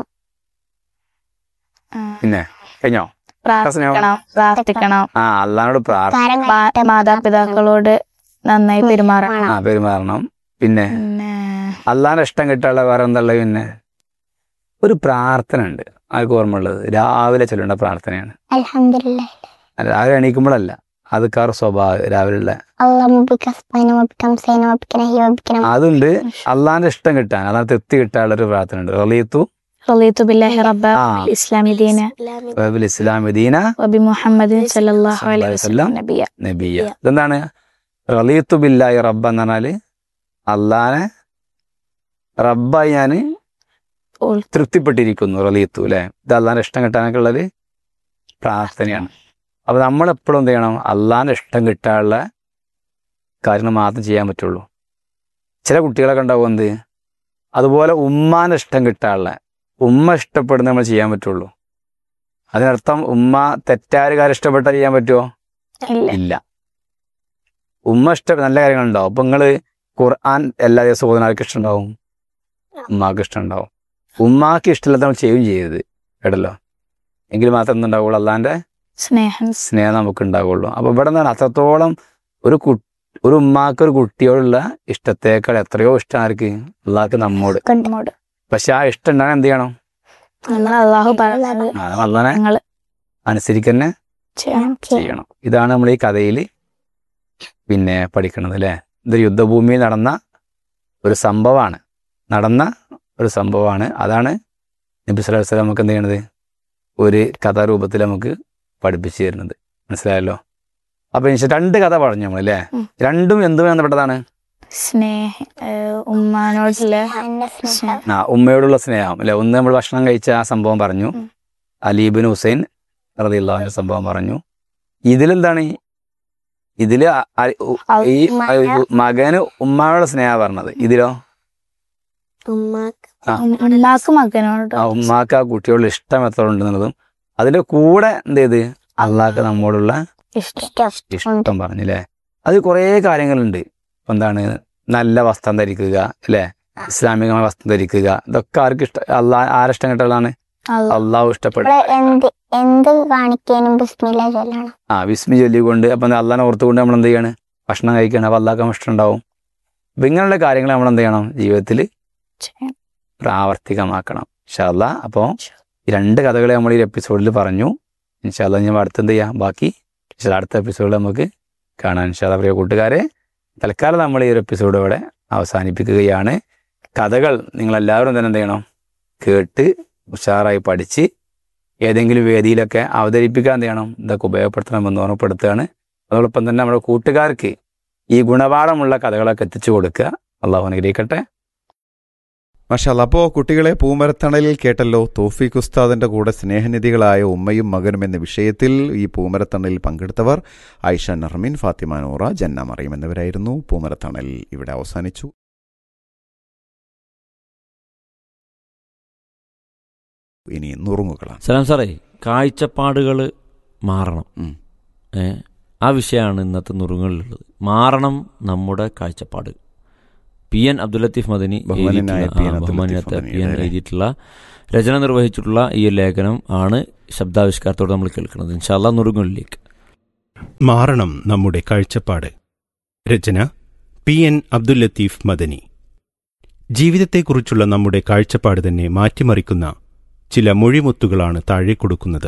ആ, പിന്നെ കഴിഞ്ഞോ പ്രാർത്ഥിക്കണം പ്രാർത്ഥിക്കണം ആ അള്ളഹാനോട് പ്രാർത്ഥന കാരം മാ- കഷ്ടപ്പെട്ട് മാതാപിതാക്കളോട് നന്നായി പെരുമാറണം ആ പെരുമാറണം പിന്നെ പിന്നെ അള്ളാഹിന്റെ ഇഷ്ടം കിട്ടാനുള്ള വേറെ എന്താ പിന്നെ ഒരു പ്രാർത്ഥന ഉണ്ട് ആർക്ക് ഓർമ്മ ഉള്ളത് രാവിലെ ചൊല്ലേണ്ട പ്രാർത്ഥനയാണ് അൽഹംദുലില്ലാ അല്ല, രാവിലെ എണീക്കുമ്പോഴല്ല അത് കാർ സ്വഭാവം രാവിലെ اللهم بك أصبحنا وبك أمسينا وبك نحيا وبك نموت അതുണ്ട് അള്ളാഹിന്റെ ഇഷ്ടം കിട്ടാൻ അതാണ് തൃപ്തി കിട്ടാനുള്ള ഒരു പ്രാർത്ഥന ഉണ്ട് റളിയത്തു റളിയത്തു ബില്ലാഹി റബ്ബ ആ. ഇസ്ലാമി ദീന ഇസ്ലാമിക വബിൽ ഇസ്ലാം ദീന വബി മുഹമ്മദിൻ സല്ലല്ലാഹു അലൈഹി സല്ലല്ലാഹു വസല്ലം നബിയ നബിയ ഇതെന്താണ് റളിയത്തു ബില്ലാഹി റബ്ബ എന്ന് പറഞ്ഞാല് അള്ളാനെ റബ്ബായി ഞാൻ ഉൾ- തൃപ്തിപ്പെട്ടിരിക്കുന്നു റളിയത്തു അല്ലെ ഇത് അള്ളാന്റെ ഇഷ്ടം കിട്ടാനൊക്കെ ഉള്ളൊരു പ്രാർത്ഥനയാണ് അപ്പൊ നമ്മൾ എപ്പോഴും എന്ത് ചെയ്യണം അള്ളാന്റെ ഇഷ്ടം കിട്ടാനുള്ള കാര്യങ്ങൾ മാത്രം ചെയ്യാൻ പറ്റുള്ളൂ ചില കുട്ടികളൊക്കെ ഉണ്ടാവും എന്ത് അതുപോലെ ഉമ്മാന്റെ ഇഷ്ടം കിട്ടാനുള്ള ഉമ്മ ഇഷ്ടപ്പെടുന്ന നമ്മൾ ചെയ്യാൻ പറ്റുള്ളൂ അതിനർത്ഥം ഉമ്മ തെറ്റായ കാര്യം ഇഷ്ടപ്പെട്ടാൽ ചെയ്യാൻ പറ്റുമോ ഇല്ല ഇല്ല ഉമ്മ ഇഷ്ട നല്ല കാര്യങ്ങളുണ്ടാവും അപ്പൊ നിങ്ങള് ഖുർആൻ എല്ലാ ദിവസവും ഓതുന്ന ആർക്ക് ഇഷ്ടമുണ്ടാവും ഉമ്മാക്ക് ഇഷ്ടമുണ്ടാവും ഉമ്മാക്ക് ഇഷ്ടമില്ലാത്ത നമ്മൾ ചെയ്യുകയും ചെയ്യരുത് കേട്ടല്ലോ എങ്കിൽ മാത്രം എന്തുണ്ടാവുള്ളൂ അള്ളാന്റെ സ്നേഹം സ്നേഹം നമുക്ക് ഉണ്ടാവുള്ളൂ അപ്പൊ ഇവിടെ എന്താണ് അത്രത്തോളം ഒരു കു ഒരു ഉമ്മാക്ക് ഒരു കുട്ടിയോടുള്ള ഇഷ്ടത്തേക്കാൾ എത്രയോ ഇഷ്ടം ആർക്ക് അള്ളാഹ്ക്ക് നമ്മോട് നമ്മോട് പക്ഷെ ആ ഇഷ്ടം ഉണ്ടാകാൻ എന്ത് ചെയ്യണം നമ്മൾ അള്ളാഹു പറഞ്ഞത് ആ, അള്ളാനെ ഞങ്ങൾ അനുസരിക്കന്നെ ചെയ്യണം ചെയ്യണം ഇതാണ് നമ്മൾ ഈ കഥയിൽ പിന്നെ പഠിക്കുന്നത് അല്ലേ ഇതൊരു യുദ്ധഭൂമിയിൽ നടന്ന ഒരു സംഭവമാണ് നടന്ന ഒരു സംഭവമാണ് അതാണ് നബി സ്വല്ലല്ലാഹു അലൈഹി വസല്ലം നമുക്ക് എന്ത് ചെയ്യണത് ഒരു കഥാരൂപത്തിൽ നമുക്ക് പഠിപ്പിച്ചു തരുന്നത് മനസ്സിലായല്ലോ അപ്പൊ ഇൻഷാ രണ്ട് കഥ പറഞ്ഞു നമ്മൾ അല്ലേ ഉം. രണ്ടും എന്തും ബന്ധപ്പെട്ടതാണ് സ്നേഹ ഏഹ് ഉമ്മാനോടുള്ള എന്റെ സ്നേഹം ആ ഉമ്മയോടുള്ള സ്നേഹം അല്ലെ ഒന്ന് നമ്മൾ ഭക്ഷണം കഴിച്ച ആ സംഭവം പറഞ്ഞു ഉം. അലീബിൻ ഹുസൈൻ റളിയല്ലാഹുവിന്റെ സംഭവം പറഞ്ഞു ഇതിലെന്താണ് ഇതില് അ- അ- ഉ- ഈ മകൻ- മകന് ഉമ്മയോട് സ്നേഹ പറഞ്ഞത് ഇതിലോ ഉമ്മാക്ക് ആ. ഉമ്മാക്ക് മകനോട് ആ ഉമ്മാക്ക് ആ കുട്ടിയോടുള്ള ഇഷ്ടം എത്ര ഉണ്ടെന്നുള്ളതും അതിന്റെ കൂടെ എന്ത് ചെയ്ത് അള്ളാഹ്ക്ക് നമ്മോടുള്ള ഇഷ്ടം ഇഷ്ടം ഇഷ്ടം പറഞ്ഞില്ലേ അത് കുറേ കാര്യങ്ങളുണ്ട് ഇപ്പൊ എന്താണ് നല്ല വസ്ത്രം ധരിക്കുക അല്ലെ ഇസ്ലാമികമായ വസ്ത്രം ധരിക്കുക ഇതൊക്കെ ആർക്ക് ഇഷ്ടം അള്ളാഹ് ആരിഷ്ടം കിട്ടുള്ളതാണ് അള്ളാഹ് അള്ളാഹു ഇഷ്ടപ്പെട്ട ഇവിടെ എന്ത് എന്ത് കാണിക്കാനും ബിസ്മില്ല ചൊല്ലണം ആ വിസ്മി ചൊല്ലിക്കൊണ്ട് അപ്പം അള്ളാഹിനെ ഓർത്തുകൊണ്ട് നമ്മൾ എന്ത് ചെയ്യാണ് ഭക്ഷണം കഴിക്കണം അപ്പം അള്ളാഹ് ഇഷ്ടം ഉണ്ടാവും അപ്പം ഇങ്ങനെയുള്ള കാര്യങ്ങൾ നമ്മൾ എന്ത് ചെയ്യണം ജീവിതത്തിൽ ചെയ്യണം. പ്രാവർത്തികമാക്കണം ഇൻഷാല്ല അപ്പോൾ ഈ രണ്ട് കഥകളെ നമ്മൾ ഈ എപ്പിസോഡിൽ പറഞ്ഞു ഇൻഷാല്ല ഞാൻ അടുത്ത് എന്ത് ചെയ്യാം ബാക്കി ഇൻഷാല്ലാ അടുത്ത എപ്പിസോഡിൽ നമുക്ക് കാണാം ഇൻഷാല്ല പ്രിയ കൂട്ടുകാരെ തൽക്കാലം നമ്മൾ ഈ ഒരു എപ്പിസോഡ് ഇവിടെ അവസാനിപ്പിക്കുകയാണ് കഥകൾ നിങ്ങളെല്ലാവരും തന്നെ എന്ത് ചെയ്യണം കേട്ട് ഉഷാറായി പഠിച്ച് ഏതെങ്കിലും വേദിയിലൊക്കെ അവതരിപ്പിക്കാൻ എന്ത് ചെയ്യണം ഇതൊക്കെ ഉപയോഗപ്പെടുത്തണമെന്ന് ഓർമ്മപ്പെടുത്തുകയാണ് അതോടൊപ്പം തന്നെ നമ്മുടെ കൂട്ടുകാർക്ക് ഈ ഗുണപാഠമുള്ള കഥകളൊക്കെ എത്തിച്ചു കൊടുക്കുക അള്ളാഹു അനുഗ്രഹിക്കട്ടെ മഷാല്ല അപ്പോൾ കുട്ടികളെ പൂമരത്തണലിൽ കേട്ടല്ലോ തോഫീഖ് ഉസ്താദിന്റെ കൂടെ സ്നേഹനിധികളായ ഉമ്മയും മകനും എന്ന വിഷയത്തിൽ ഈ പൂമരത്തണലിൽ പങ്കെടുത്തവർ ആയിഷ നർമിൻ ഫാത്തിമ നൂറ ജന്ന മറിയം എന്നിവരായിരുന്നു പൂമരത്തണൽ ഇവിടെ അവസാനിച്ചു ഇനി നുറുങ്ങുകളാണ് സലാം സാറേ കാഴ്ചപ്പാടുകൾ മാറണം ഉം. ഏ ആ വിഷയമാണ് ഇന്നത്തെ നുറുങ്ങളിലുള്ളത് മാറണം നമ്മുടെ കാഴ്ചപ്പാട് പി എൻ അബ്ദുൽ ലത്തീഫ് മദനി ബഹുമാന്യനായ എഴുതിയിട്ടുള്ള- പി. എൻ. ആ, അബ്ദുൽ ബഹുമാന്യനായ ലത്തീഫ് പി എൻ മദനിയുടെ എഴുതിയിട്ടുള്ള രചന നിർവഹിച്ചിട്ടുള്ള ഈ ലേഖനം ആണ് ശബ്ദാവിഷ്കാരത്തോടെ നമ്മൾ കേൾക്കുന്നത് ഇൻഷാല്ല നുറുങ്ങളിലേക്ക് മാറണം നമ്മുടെ കാഴ്ചപ്പാട് രചന പി എൻ അബ്ദുൽ ലത്തീഫ് മദനി ജീവിതത്തെക്കുറിച്ചുള്ള നമ്മുടെ കാഴ്ചപ്പാട് തന്നെ മാറ്റിമറിക്കുന്ന ചില മൊഴിമുത്തുകളാണ് താഴെ കൊടുക്കുന്നത്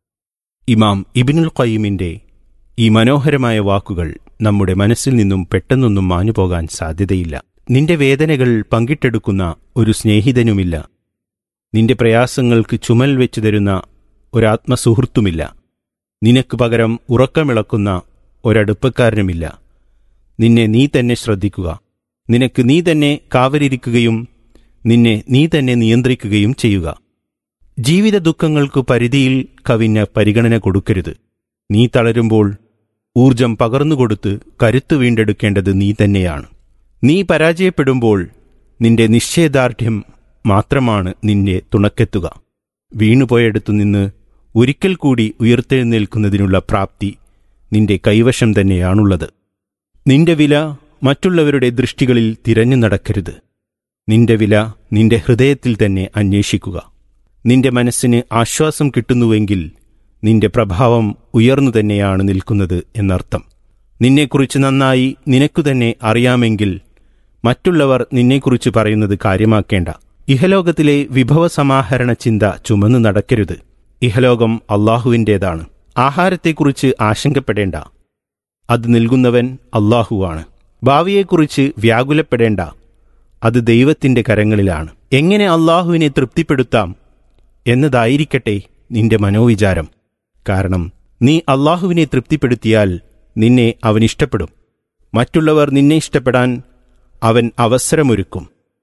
ഇമാം ഇബിനുൽ ഖയ്യിമിന്റെ ഈ മനോഹരമായ വാക്കുകൾ നമ്മുടെ മനസ്സിൽ നിന്നും പെട്ടെന്നൊന്നും മാഞ്ഞുപോകാൻ സാധ്യതയില്ല നിന്റെ വേദനകൾ പങ്കിട്ടെടുക്കുന്ന ഒരു സ്നേഹിതനുമില്ല നിന്റെ പ്രയാസങ്ങൾക്ക് ചുമൽ വെച്ചു തരുന്ന ഒരാത്മസുഹൃത്തുമില്ല നിനക്ക് പകരം ഉറക്കമിളക്കുന്ന ഒരടുപ്പക്കാരനുമില്ല നിന്നെ നീ തന്നെ ശ്രദ്ധിക്കുക നിനക്ക് നീ തന്നെ കാവലിരിക്കുകയും നിന്നെ നീ തന്നെ നിയന്ത്രിക്കുകയും ചെയ്യുക ജീവിത ദുഃഖങ്ങൾക്കു പരിധിയിൽ കവിഞ്ഞ പരിഗണന കൊടുക്കരുത് നീ തളരുമ്പോൾ ഊർജം പകർന്നുകൊടുത്ത് കരുത്തു വീണ്ടെടുക്കേണ്ടത് നീ തന്നെയാണ് നീ പരാജയപ്പെടുമ്പോൾ നിന്റെ നിശ്ചയദാർഢ്യം മാത്രമാണ് നിന്നെ തുണക്കെത്തുക വീണുപോയടുത്തു നിന്ന് ഒരിക്കൽ കൂടി ഉയർത്തെഴുന്നേൽക്കുന്നതിനുള്ള പ്രാപ്തി നിന്റെ കൈവശം തന്നെയാണുള്ളത് നിന്റെ വില മറ്റുള്ളവരുടെ ദൃഷ്ടികളിൽ തിരഞ്ഞു നടക്കരുത് നിന്റെ വില നിന്റെ ഹൃദയത്തിൽ തന്നെ അന്വേഷിക്കുക നിന്റെ മനസ്സിന് ആശ്വാസം കിട്ടുന്നുവെങ്കിൽ നിന്റെ പ്രഭാവം ഉയർന്നു തന്നെയാണ് നിൽക്കുന്നത് എന്നർത്ഥം നിന്നെക്കുറിച്ച് നന്നായി നിനക്കു തന്നെ അറിയാമെങ്കിൽ മറ്റുള്ളവർ നിന്നെക്കുറിച്ച് പറയുന്നത് കാര്യമാക്കേണ്ട ഇഹലോകത്തിലെ വിഭവസമാഹരണ ചിന്ത ചുമന്നു നടക്കരുത് ഇഹലോകം അള്ളാഹുവിൻ്റേതാണ് ആഹാരത്തെക്കുറിച്ച് ആശങ്കപ്പെടേണ്ട അത് നൽകുന്നവൻ അള്ളാഹുവാണ് ഭാവിയെക്കുറിച്ച് വ്യാകുലപ്പെടേണ്ട അത് ദൈവത്തിന്റെ കരങ്ങളിലാണ് എങ്ങനെ അള്ളാഹുവിനെ തൃപ്തിപ്പെടുത്താം എന്നതായിരിക്കട്ടെ നിന്റെ മനോവിചാരം കാരണം നീ അള്ളാഹുവിനെ തൃപ്തിപ്പെടുത്തിയാൽ നിന്നെ അവൻ ഇഷ്ടപ്പെടും മറ്റുള്ളവർ നിന്നെ ഇഷ്ടപ്പെടാൻ അവൻ അവസരമൊരുക്കും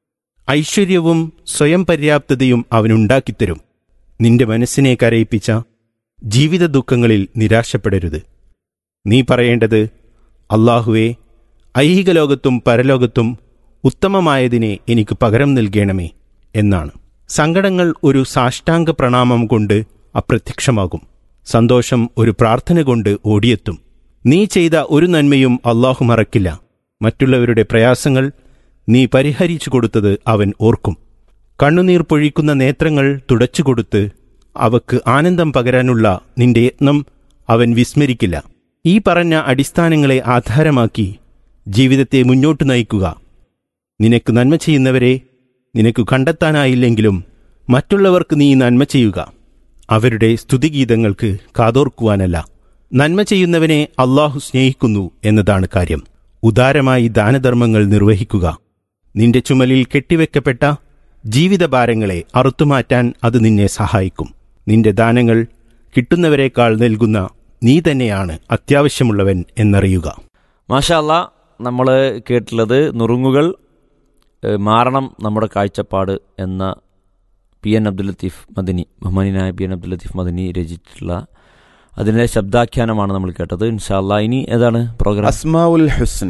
ഐശ്വര്യവും സ്വയം പര്യാപ്തതയും അവനുണ്ടാക്കിത്തരും നിന്റെ മനസ്സിനെ കരയിപ്പിച്ച ജീവിത ദുഃഖങ്ങളിൽ നിരാശപ്പെടരുത് നീ പറയേണ്ടത് അള്ളാഹുവെ ഐഹിക ലോകത്തും പരലോകത്തും ഉത്തമമായതിനെ എനിക്ക് പകരം നൽകണമേ എന്നാണ് സങ്കടങ്ങൾ ഒരു സാഷ്ടാംഗ പ്രണാമം കൊണ്ട് അപ്രത്യക്ഷമാകും സന്തോഷം ഒരു പ്രാർത്ഥന കൊണ്ട് ഓടിയെത്തും നീ ചെയ്ത ഒരു നന്മയും അള്ളാഹു മറക്കില്ല മറ്റുള്ളവരുടെ പ്രയാസങ്ങൾ നീ പരിഹരിച്ചു കൊടുത്തത് അവൻ ഓർക്കും കണ്ണുനീർ പൊഴിക്കുന്ന നേത്രങ്ങൾ തുടച്ചുകൊടുത്ത് അവക്ക് ആനന്ദം പകരാനുള്ള നിന്റെ യത്നം അവൻ വിസ്മരിക്കില്ല ഈ പറഞ്ഞ അടിസ്ഥാനങ്ങളെ ആധാരമാക്കി ജീവിതത്തെ മുന്നോട്ട് നയിക്കുക നിനക്ക് നന്മ ചെയ്യുന്നവരെ നിനക്ക് കണ്ടെത്താനായില്ലെങ്കിലും മറ്റുള്ളവർക്ക് നീ നന്മ ചെയ്യുക അവരുടെ സ്തുതിഗീതങ്ങൾക്ക് കാതോർക്കുവാനല്ല നന്മ ചെയ്യുന്നവനെ അള്ളാഹു സ്നേഹിക്കുന്നു എന്നതാണ് കാര്യം ഉദാരമായി ദാനധർമ്മങ്ങൾ നിർവഹിക്കുക നിന്റെ ചുമലിൽ കെട്ടിവെക്കപ്പെട്ട ജീവിതഭാരങ്ങളെ അറുത്തുമാറ്റാൻ അത് നിന്നെ സഹായിക്കും നിന്റെ ദാനങ്ങൾ കിട്ടുന്നവരെക്കാൾ നൽകുന്ന നീ തന്നെയാണ് അത്യാവശ്യമുള്ളവൻ എന്നറിയുക മാഷല്ല നമ്മൾ കേട്ടുള്ളത് നുറുങ്ങുകൾ ഏഹ്, മാറണം നമ്മുടെ കാഴ്ചപ്പാട് എന്ന പി എൻ അബ്ദുൽ ലത്തീഫ് മദനി ബഹുമാനിനായ പി എൻ അബ്ദുൽ ലത്തീഫ് മദനി രചിച്ചിട്ടുള്ള അതിൻ്റെ ശബ്ദാഖ്യാനമാണ് നമ്മൾ കേട്ടത് ഇൻഷാല്ല ഇനി ഏതാണ് പ്രോഗ്രാം അസ്മാഉൽ ഹുസ്ന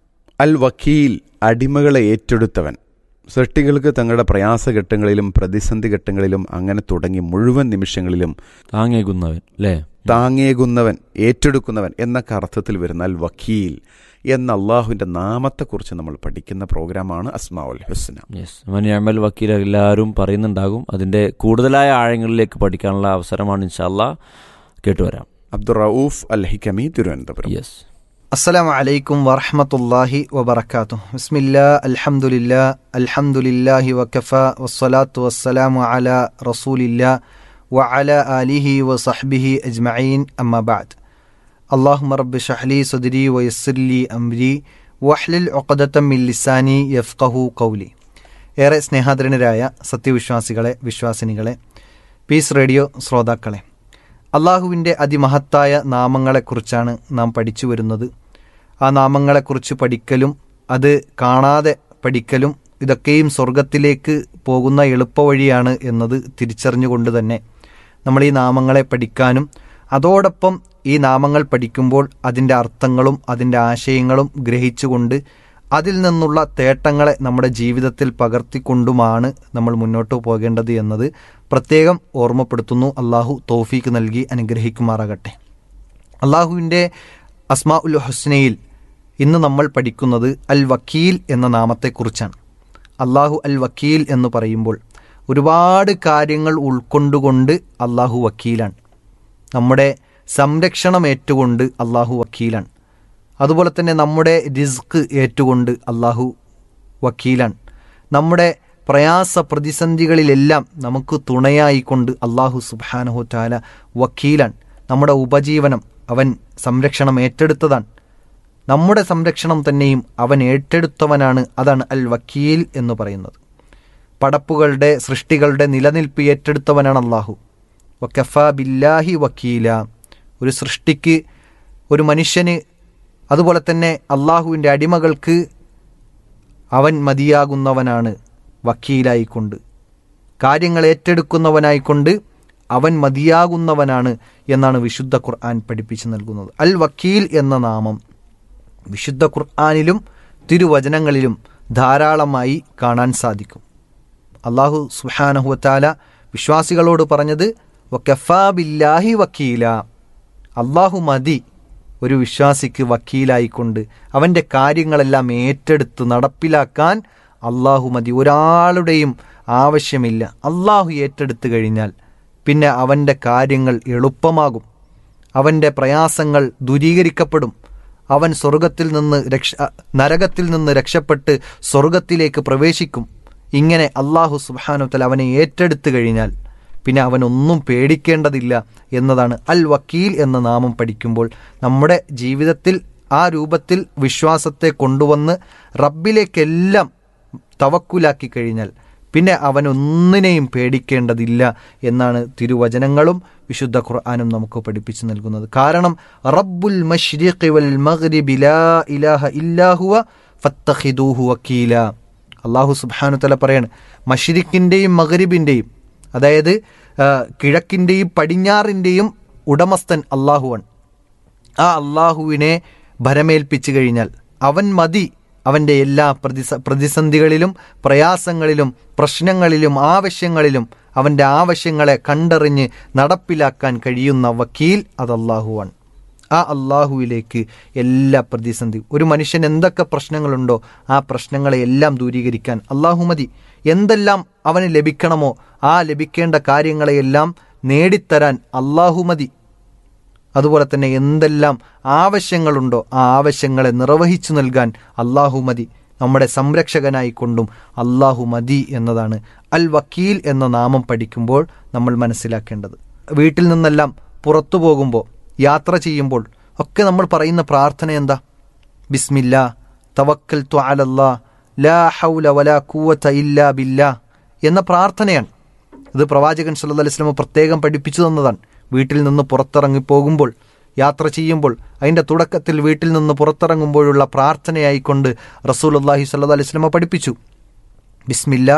അൽ വക്കീൽ അടിമകളെ ഏറ്റെടുത്തവൻ സൃഷ്ടികൾക്ക് തങ്ങളുടെ പ്രയാസഘട്ടങ്ങളിലും പ്രതിസന്ധി ഘട്ടങ്ങളിലും അങ്ങനെ തുടങ്ങി മുഴുവൻ നിമിഷങ്ങളിലും താങ്ങേകുന്നവൻ അല്ലേ താങ്ങേകുന്നവൻ ഏറ്റെടുക്കുന്നവൻ എന്നൊക്കെ അർത്ഥത്തിൽ വരുന്ന അൽ വക്കീൽ എന്ന അള്ളാഹുവിൻ്റെ നാമത്തെക്കുറിച്ച് നമ്മൾ പഠിക്കുന്ന പ്രോഗ്രാമാണ് അസ്മാഉൽ ഹുസ്ന യെസ് മനിയമ്മൽ വക്കീൽ എല്ലാവരും പറയുന്നുണ്ടാകും അതിൻ്റെ കൂടുതലായ ആഴങ്ങളിലേക്ക് പഠിക്കാനുള്ള അവസരമാണ് ഇൻഷാല്ല കേട്ടുവരാം അബ്ദുൾ റൌഫ് അൽ ഹിക്കമി തിരുവനന്തപുരം യെസ് السلام عليكم ورحمة الله وبركاته بسم الله الحمد لله الحمد لله وكفى والصلاة والسلام على رسول الله وعلى آله وصحبه أجمعين أما بعد اللهم رب اشرح لي صدري ويسر لي أمري واحلل عقدة من لساني يفقه قولي ഏറെ സ്നേഹാദരനരായ സത്യവിശ്വാസികളെ വിശ്വാസിനികളെ പീസ് റേഡിയോ ശ്രോതാക്കളെ അള്ളാഹുവിൻ്റെ അതിമഹത്തായ നാമങ്ങളെക്കുറിച്ചാണ് നാം പഠിച്ചു വരുന്നത് ആ നാമങ്ങളെക്കുറിച്ച് പഠിക്കലും അത് കാണാതെ പഠിക്കലും ഇതൊക്കെയും സ്വർഗത്തിലേക്ക് പോകുന്ന എളുപ്പവഴിയാണ് എന്നത് തിരിച്ചറിഞ്ഞുകൊണ്ട് തന്നെ നമ്മൾ ഈ നാമങ്ങളെ പഠിക്കാനും അതോടൊപ്പം ഈ നാമങ്ങൾ പഠിക്കുമ്പോൾ അതിൻ്റെ അർത്ഥങ്ങളും അതിൻ്റെ ആശയങ്ങളും ഗ്രഹിച്ചുകൊണ്ട് അതിൽ നിന്നുള്ള തേട്ടങ്ങളെ നമ്മുടെ ജീവിതത്തിൽ പകർത്തിക്കൊണ്ടുമാണ് നമ്മൾ മുന്നോട്ട് പോകേണ്ടത് എന്നത് പ്രത്യേകം ഓർമ്മപ്പെടുത്തുന്നു അള്ളാഹു തോഫീക്ക് നൽകി അനുഗ്രഹിക്കുമാറാകട്ടെ അള്ളാഹുവിൻ്റെ അസ്മാ ഉൽ ഹുസ്നയിൽ ഇന്ന് നമ്മൾ പഠിക്കുന്നത് അൽ വക്കീൽ എന്ന നാമത്തെക്കുറിച്ചാണ് അള്ളാഹു അൽ വക്കീൽ എന്ന് പറയുമ്പോൾ ഒരുപാട് കാര്യങ്ങൾ ഉൾക്കൊണ്ടുകൊണ്ട് അള്ളാഹു വക്കീലാണ് നമ്മുടെ സംരക്ഷണം ഏറ്റുകൊണ്ട് അള്ളാഹു വക്കീലാണ് അതുപോലെ തന്നെ നമ്മുടെ റിസ്ക് ഏറ്റുകൊണ്ട് അള്ളാഹു വക്കീലാണ് നമ്മുടെ പ്രയാസ പ്രതിസന്ധികളിലെല്ലാം നമുക്ക് തുണയായിക്കൊണ്ട് അള്ളാഹു സുബാനഹു താല വക്കീലാണ് നമ്മുടെ ഉപജീവനം അവൻ സംരക്ഷണം ഏറ്റെടുത്തതാണ് നമ്മുടെ സംരക്ഷണം തന്നെയും അവൻ ഏറ്റെടുത്തവനാണ് അതാണ് അൽ വക്കീൽ എന്ന് പറയുന്നത് പടപ്പുകളുടെ സൃഷ്ടികളുടെ നിലനിൽപ്പ് ഏറ്റെടുത്തവനാണ് അള്ളാഹു വക്കഫ ബില്ലാഹി വക്കീല ഒരു സൃഷ്ടിക്ക് ഒരു മനുഷ്യന് അതുപോലെ തന്നെ അള്ളാഹുവിൻ്റെ അടിമകൾക്ക് അവൻ മതിയാകുന്നവനാണ് വക്കീലായിക്കൊണ്ട് കാര്യങ്ങൾ ഏറ്റെടുക്കുന്നവനായിക്കൊണ്ട് അവൻ മതിയാകുന്നവനാണ് എന്നാണ് വിശുദ്ധ ഖുർആൻ പഠിപ്പിച്ചു നൽകുന്നത് അൽ വക്കീൽ എന്ന നാമം വിശുദ്ധ ഖുർആാനിലും തിരുവചനങ്ങളിലും ധാരാളമായി കാണാൻ സാധിക്കും അള്ളാഹു സുഹാനഹുവത്താല വിശ്വാസികളോട് പറഞ്ഞത് വക്കഫാ ബില്ലാഹി വക്കീല അള്ളാഹു മതി ഒരു വിശ്വാസിക്ക് വക്കീലായിക്കൊണ്ട് അവൻ്റെ കാര്യങ്ങളെല്ലാം ഏറ്റെടുത്ത് നടപ്പിലാക്കാൻ അള്ളാഹു മതി ഒരാളുടെയും ആവശ്യമില്ല അള്ളാഹു ഏറ്റെടുത്തു കഴിഞ്ഞാൽ പിന്നെ അവൻ്റെ കാര്യങ്ങൾ എളുപ്പമാകും അവൻ്റെ പ്രയാസങ്ങൾ ദൂരീകരിക്കപ്പെടും അവൻ സ്വർഗത്തിൽ നിന്ന് രക്ഷ നരകത്തിൽ നിന്ന് രക്ഷപ്പെട്ട് സ്വർഗത്തിലേക്ക് പ്രവേശിക്കും ഇങ്ങനെ അള്ളാഹു സുബാനുത്തൽ അവനെ ഏറ്റെടുത്തു കഴിഞ്ഞാൽ പിന്നെ അവനൊന്നും പേടിക്കേണ്ടതില്ല എന്നതാണ് അൽ വക്കീൽ എന്ന നാമം പഠിക്കുമ്പോൾ നമ്മുടെ ജീവിതത്തിൽ ആ രൂപത്തിൽ വിശ്വാസത്തെ കൊണ്ടുവന്ന് റബ്ബിലേക്കെല്ലാം തവക്കുലാക്കി കഴിഞ്ഞാൽ പിന്നെ അവനൊന്നിനെയും പേടിക്കേണ്ടതില്ല എന്നാണ് തിരുവചനങ്ങളും വിശുദ്ധ ഖുർആാനും നമുക്ക് പഠിപ്പിച്ചു നൽകുന്നത് കാരണം റബ്ബുൽ മഷ്രിഖി വൽ മഗ്രിബി ലാ ഇലാഹ ഇല്ലാഹുവ ഫത്തഖിദൂഹു വക്കീല അള്ളാഹു സുബ്ഹാനു തല പറയാണ് മഷ്രിഖിൻ്റെയും മഗ്രിബിൻ്റെയും അതായത് ആ, കിഴക്കിൻ്റെയും പടിഞ്ഞാറിൻ്റെയും ഉടമസ്ഥൻ അള്ളാഹുവാണ് ആ അള്ളാഹുവിനെ ഭരമേൽപ്പിച്ചു കഴിഞ്ഞാൽ അവൻ മതി അവൻ്റെ എല്ലാ പ്രതിസ പ്രതിസന്ധികളിലും പ്രയാസങ്ങളിലും പ്രശ്നങ്ങളിലും ആവശ്യങ്ങളിലും അവൻ്റെ ആവശ്യങ്ങളെ കണ്ടറിഞ്ഞ് നടപ്പിലാക്കാൻ കഴിയുന്ന വക്കീൽ അത് അള്ളാഹുവാണ് ആ അള്ളാഹുവിലേക്ക് എല്ലാ പ്രതിസന്ധി ഒരു മനുഷ്യൻ എന്തൊക്കെ പ്രശ്നങ്ങളുണ്ടോ ആ പ്രശ്നങ്ങളെ എല്ലാം ദൂരീകരിക്കാൻ അള്ളാഹു മതി എന്തെല്ലാം അവന് ലഭിക്കണമോ ആ ലഭിക്കേണ്ട കാര്യങ്ങളെയെല്ലാം നേടിത്തരാൻ അള്ളാഹു മതി അതുപോലെ തന്നെ എന്തെല്ലാം ആവശ്യങ്ങളുണ്ടോ ആ ആവശ്യങ്ങളെ നിർവഹിച്ചു നൽകാൻ അള്ളാഹു മതി നമ്മുടെ സംരക്ഷകനായി കൊണ്ടും അള്ളാഹു മതി എന്നതാണ് അൽ വക്കീൽ എന്ന നാമം പഠിക്കുമ്പോൾ നമ്മൾ മനസ്സിലാക്കേണ്ടത് വീട്ടിൽ നിന്നെല്ലാം പുറത്തു പോകുമ്പോൾ യാത്ര ചെയ്യുമ്പോൾ ഒക്കെ നമ്മൾ പറയുന്ന പ്രാർത്ഥന എന്താ ബിസ്മില്ല തവക്കൽ ത്വ അലല്ലാ ലാ ഹൗല വലാ കൂവത്ത ഇല്ലാ ബില്ലാ എന്ന പ്രാർത്ഥനയാണ് ഇത് പ്രവാചകൻ സല്ലല്ലാഹു അലൈഹി വസല്ലം പ്രത്യേകം പഠിപ്പിച്ചു തന്നതാണ് വീട്ടിൽ നിന്ന് പുറത്തിറങ്ങി പോകുമ്പോൾ യാത്ര ചെയ്യുമ്പോൾ അതിൻ്റെ തുടക്കത്തിൽ വീട്ടിൽ നിന്ന് പുറത്തിറങ്ങുമ്പോഴുള്ള പ്രാർത്ഥനയായിക്കൊണ്ട് റസൂലുള്ളാഹി സ്വല്ലല്ലാഹു അലൈഹി വസല്ലം പഠിപ്പിച്ചു ബിസ്മില്ല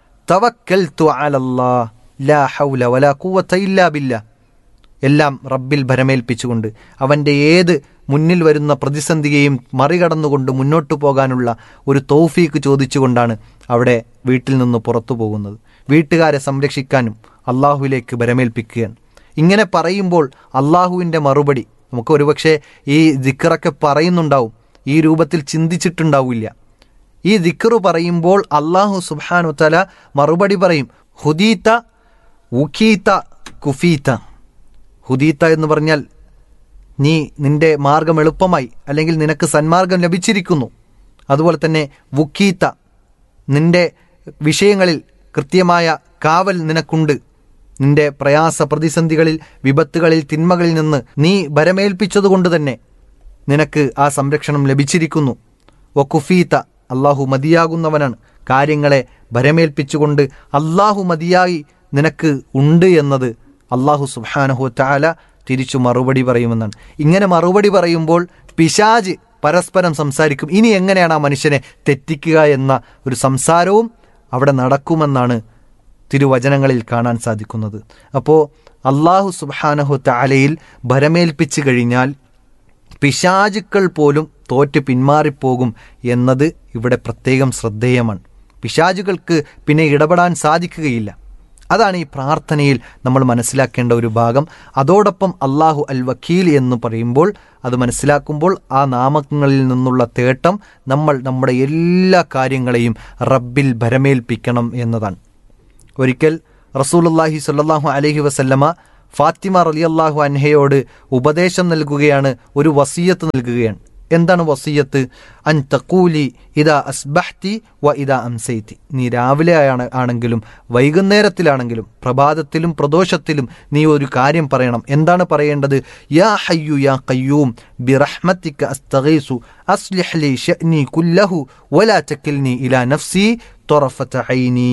തവക്കൽതു അലല്ലാ ലാ ഹൗല വലാ ഖുവത ഇല്ലാ ബില്ലാ എല്ലാം റബ്ബിൽ ഭരമേൽപ്പിച്ചുകൊണ്ട് അവൻ്റെ ഏത് മുന്നിൽ വരുന്ന പ്രതിസന്ധിയെയും മറികടന്നുകൊണ്ട് മുന്നോട്ടു പോകാനുള്ള ഒരു തൗഫീക്ക് ചോദിച്ചുകൊണ്ടാണ് അവിടെ വീട്ടിൽ നിന്ന് പുറത്തു പോകുന്നത് വീട്ടുകാരെ സംരക്ഷിക്കാനും അള്ളാഹുവിലേക്ക് ഭരമേൽപ്പിക്കുകയാണ് ഇങ്ങനെ പറയുമ്പോൾ അള്ളാഹുവിൻ്റെ മറുപടി നമുക്ക് ഒരുപക്ഷെ ഈ ദിക്കറൊക്കെ പറയുന്നുണ്ടാവും ഈ രൂപത്തിൽ ചിന്തിച്ചിട്ടുണ്ടാവില്ല ഈ ദിക്കറ് പറയുമ്പോൾ അള്ളാഹു സുബാനു തല മറുപടി പറയും ഹുദീത്ത ഉഖീത്ത കുഫീത്ത ഹുദീത്ത എന്ന് പറഞ്ഞാൽ നീ നിന്റെ മാർഗം എളുപ്പമായി അല്ലെങ്കിൽ നിനക്ക് സന്മാർഗം ലഭിച്ചിരിക്കുന്നു അതുപോലെ തന്നെ വുക്കീത്ത നിന്റെ വിഷയങ്ങളിൽ കൃത്യമായ കാവൽ നിനക്കുണ്ട് നിന്റെ പ്രയാസ പ്രതിസന്ധികളിൽ വിപത്തുകളിൽ തിന്മകളിൽ നിന്ന് നീ ഭരമേൽപ്പിച്ചതുകൊണ്ട് തന്നെ നിനക്ക് ആ സംരക്ഷണം ലഭിച്ചിരിക്കുന്നു വക്കുഫീത്ത അള്ളാഹു മതിയാകുന്നവനാണ് കാര്യങ്ങളെ ഭരമേൽപ്പിച്ചുകൊണ്ട് അള്ളാഹു മതിയായി നിനക്ക് ഉണ്ട് എന്നത് അള്ളാഹു സുബാനഹു താല തിരിച്ചു മറുപടി പറയുമെന്നാണ് ഇങ്ങനെ മറുപടി പറയുമ്പോൾ പിശാജ് പരസ്പരം സംസാരിക്കും ഇനി എങ്ങനെയാണ് ആ മനുഷ്യനെ തെറ്റിക്കുക എന്ന ഒരു സംസാരവും അവിടെ നടക്കുമെന്നാണ് തിരുവചനങ്ങളിൽ കാണാൻ സാധിക്കുന്നത് അപ്പോൾ അള്ളാഹു സുബാനഹു താലയിൽ ഭരമേൽപ്പിച്ചു കഴിഞ്ഞാൽ പിശാചുക്കൾ പോലും തോറ്റ് പിന്മാറിപ്പോകും എന്നത് ഇവിടെ പ്രത്യേകം ശ്രദ്ധേയമാണ് പിശാചുകൾക്ക് പിന്നെ ഇടപെടാൻ സാധിക്കുകയില്ല അതാണ് ഈ പ്രാർത്ഥനയിൽ നമ്മൾ മനസ്സിലാക്കേണ്ട ഒരു ഭാഗം അതോടൊപ്പം അള്ളാഹു അൽ വക്കീൽ എന്ന് പറയുമ്പോൾ അത് മനസ്സിലാക്കുമ്പോൾ ആ നാമങ്ങളിൽ നിന്നുള്ള തേട്ടം നമ്മൾ നമ്മുടെ എല്ലാ കാര്യങ്ങളെയും റബ്ബിൽ ഭരമേൽപ്പിക്കണം എന്നതാണ് ഒരിക്കൽ റസൂലുല്ലാഹി സ്വല്ലല്ലാഹു അലൈഹി വസല്ലമ ഫാത്തിമ റളിയല്ലാഹു അൻഹയോട് ഉപദേശം നൽകുകയാണ് ഒരു വസീയത്ത് നൽകുകയാണ് എന്താണ് വസീയത്ത് അൻ തക്കൂലി ഇതാ അസ്ബഹ്തി വ ഇതാ അംസൈത്തി നീ രാവിലെ ആണ് ആണെങ്കിലും വൈകുന്നേരത്തിലാണെങ്കിലും പ്രഭാതത്തിലും പ്രദോഷത്തിലും നീ ഒരു കാര്യം പറയണം എന്താണ് പറയേണ്ടത് യാ ഹയ്യു യാ കയ്യൂം ബിറഹ്മത്തിക അസ്തഗീസു അസ്ലിഹ് ലി ഷഅ്നി കുല്ലഹു വലാ തക്കിൽനി ഇലാ നഫ്സി തൊറഫത ഐനി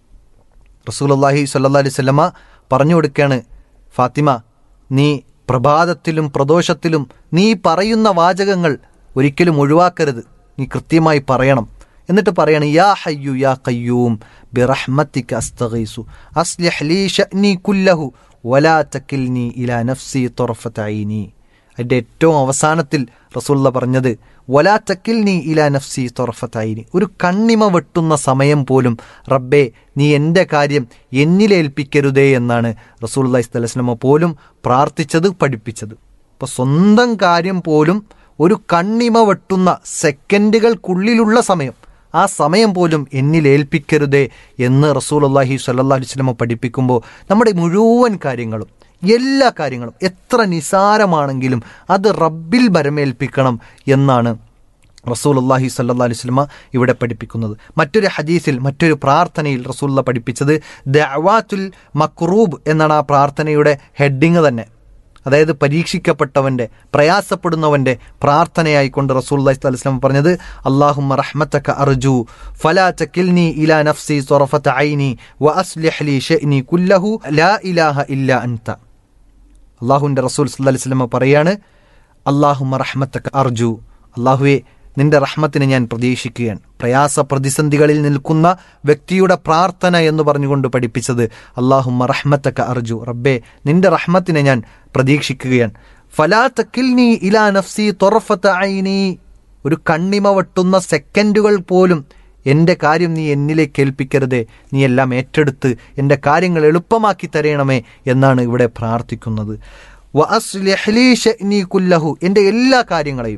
റസൂലുള്ളാഹി സ്വല്ലല്ലാഹി അലൈഹി വസല്ലമ പറഞ്ഞു കൊടുക്കുകയാണ് ഫാത്തിമ നീ പ്രഭാതത്തിലും പ്രദോഷത്തിലും നീ പറയുന്ന വാചകങ്ങൾ ഒരിക്കലും ഒഴിവാക്കരുത് നീ കൃത്യമായി പറയണം എന്നിട്ട് പറയണം യാ ഹയ്യു യാ കയ്യൂം ബിറഹ്മത്തിക അസ്തഗീസു അസ്ലിഹ് ലീ ഷഅ്നി കുല്ലഹു വലാ തക്കിൽനി ഇലാ നഫ്സി തൊറഫത ഐനി അതിൻ്റെ ഏറ്റവും അവസാനത്തിൽ റസൂള്ള പറഞ്ഞത് വലാ തക്കിൽ നീ ഇലാ നഫ്സി തൊറഫത്തായിനി ഒരു കണ്ണിമ വെട്ടുന്ന സമയം പോലും റബ്ബേ നീ എൻ്റെ കാര്യം എന്നിലേൽപ്പിക്കരുതേ എന്നാണ് റസൂല്ലാ ഇസ്തലസ്ലമ പോലും പ്രാർത്ഥിച്ചത് പഠിപ്പിച്ചത് അപ്പോൾ സ്വന്തം കാര്യം പോലും ഒരു കണ്ണിമ വെട്ടുന്ന സെക്കൻഡുകൾക്കുള്ളിലുള്ള സമയം ആ സമയം പോലും എന്നിലേൽപ്പിക്കരുതേ എന്ന് റസൂൽ അള്ളാഹി സല്ലാ വസ്ലമ പഠിപ്പിക്കുമ്പോൾ നമ്മുടെ മുഴുവൻ കാര്യങ്ങളും എല്ലാ കാര്യങ്ങളും എത്ര നിസാരമാണെങ്കിലും അത് റബ്ബിൽ ബരമേൽപ്പിക്കണം എന്നാണ് റസൂൽ അള്ളാഹി സല്ലാ അലുസ്ലമ ഇവിടെ പഠിപ്പിക്കുന്നത് മറ്റൊരു ഹദീസിൽ മറ്റൊരു പ്രാർത്ഥനയിൽ റസൂല്ല പഠിപ്പിച്ചത് ദഅവാത്തുൽ മക്രൂബ് എന്നാണ് ആ പ്രാർത്ഥനയുടെ ഹെഡിങ് തന്നെ അതായത് പരീക്ഷിക്കപ്പെട്ടവൻ്റെ പ്രയാസപ്പെടുന്നവൻ്റെ പ്രാർത്ഥനയായിക്കൊണ്ട് റസൂൽ അള്ളഹി സ്വലം പറഞ്ഞത് അള്ളാഹുമ്മ റഹ്മത്തക്ക അർജു ഫലാ ചക്കിൽനി ഇലാ നഫ്സി സൊറഫത്ത് ഐനി വ അസ്ലിഹ്ലി ഷെനി കുല്ലഹു ലാ ഇലാഹ ഇല്ല അൻത അള്ളാഹുവിൻ്റെ റസൂൽ സല്ലി സ്വലമ പറയാണ് അള്ളാഹുമ്മ റഹ്മത്തക്ക അർജു അള്ളാഹുവെ നിന്റെ റഹ്മത്തിനെ ഞാൻ പ്രതീക്ഷിക്കുകയാണ് പ്രയാസ പ്രതിസന്ധികളിൽ നിൽക്കുന്ന വ്യക്തിയുടെ പ്രാർത്ഥന എന്ന് പറഞ്ഞുകൊണ്ട് പഠിപ്പിച്ചത് അള്ളാഹുമ്മ റഹ്മത്തക്ക അർജു റബ്ബേ നിന്റെ റഹ്മത്തിനെ ഞാൻ പ്രതീക്ഷിക്കുകയാണ് ഫലാ തക്കിൽനി ഇലാ നഫ്സി തൊറഫത്ത് ഐനി ഒരു കണ്ണിമ വെട്ടുന്ന സെക്കൻഡുകൾ പോലും എൻ്റെ കാര്യം നീ എന്നിലേക്ക് ഏൽപ്പിക്കരുതേ നീ എല്ലാം ഏറ്റെടുത്ത് എൻ്റെ കാര്യങ്ങൾ എളുപ്പമാക്കി തരയണമേ എന്നാണ് ഇവിടെ പ്രാർത്ഥിക്കുന്നത് വ അസ്ലിഹ്ലി ഷഅ്നി കുല്ലഹു എൻ്റെ എല്ലാ കാര്യങ്ങളെയും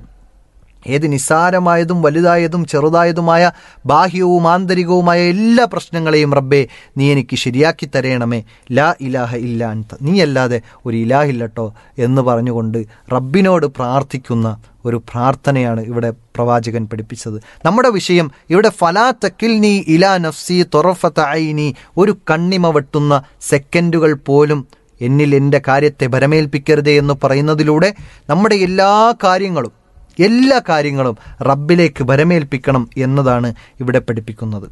ഏത് നിസ്സാരമായതും വലുതായതും ചെറുതായതുമായ ബാഹ്യവും ആന്തരികവുമായ എല്ലാ പ്രശ്നങ്ങളെയും റബ്ബേ നീ എനിക്ക് ശരിയാക്കി തരയണമേ ലാ ഇലാഹ ഇല്ല അൻത നീയല്ലാതെ ഒരു ഇലാഹില്ലട്ടോ എന്ന് പറഞ്ഞുകൊണ്ട് റബ്ബിനോട് പ്രാർത്ഥിക്കുന്ന ഒരു പ്രാർത്ഥനയാണ് ഇവിടെ പ്രവാചകൻ പഠിപ്പിച്ചത് നമ്മുടെ വിഷയം ഇവിടെ ഫലാ തക്കിൽ നീ ഇലാ നഫ്സി തൊറഫത്ത ഐനി ഒരു കണ്ണിമ വെട്ടുന്ന സെക്കൻഡുകൾ പോലും എന്നിൽ എൻ്റെ കാര്യത്തെ ഭരമേൽപ്പിക്കരുതേ എന്ന് പറയുന്നതിലൂടെ നമ്മുടെ എല്ലാ കാര്യങ്ങളും എല്ലാ കാര്യങ്ങളും റബ്ബിലേക്ക് ഭരമേൽപ്പിക്കണം എന്നതാണ് ഇവിടെ പഠിപ്പിക്കുന്നത്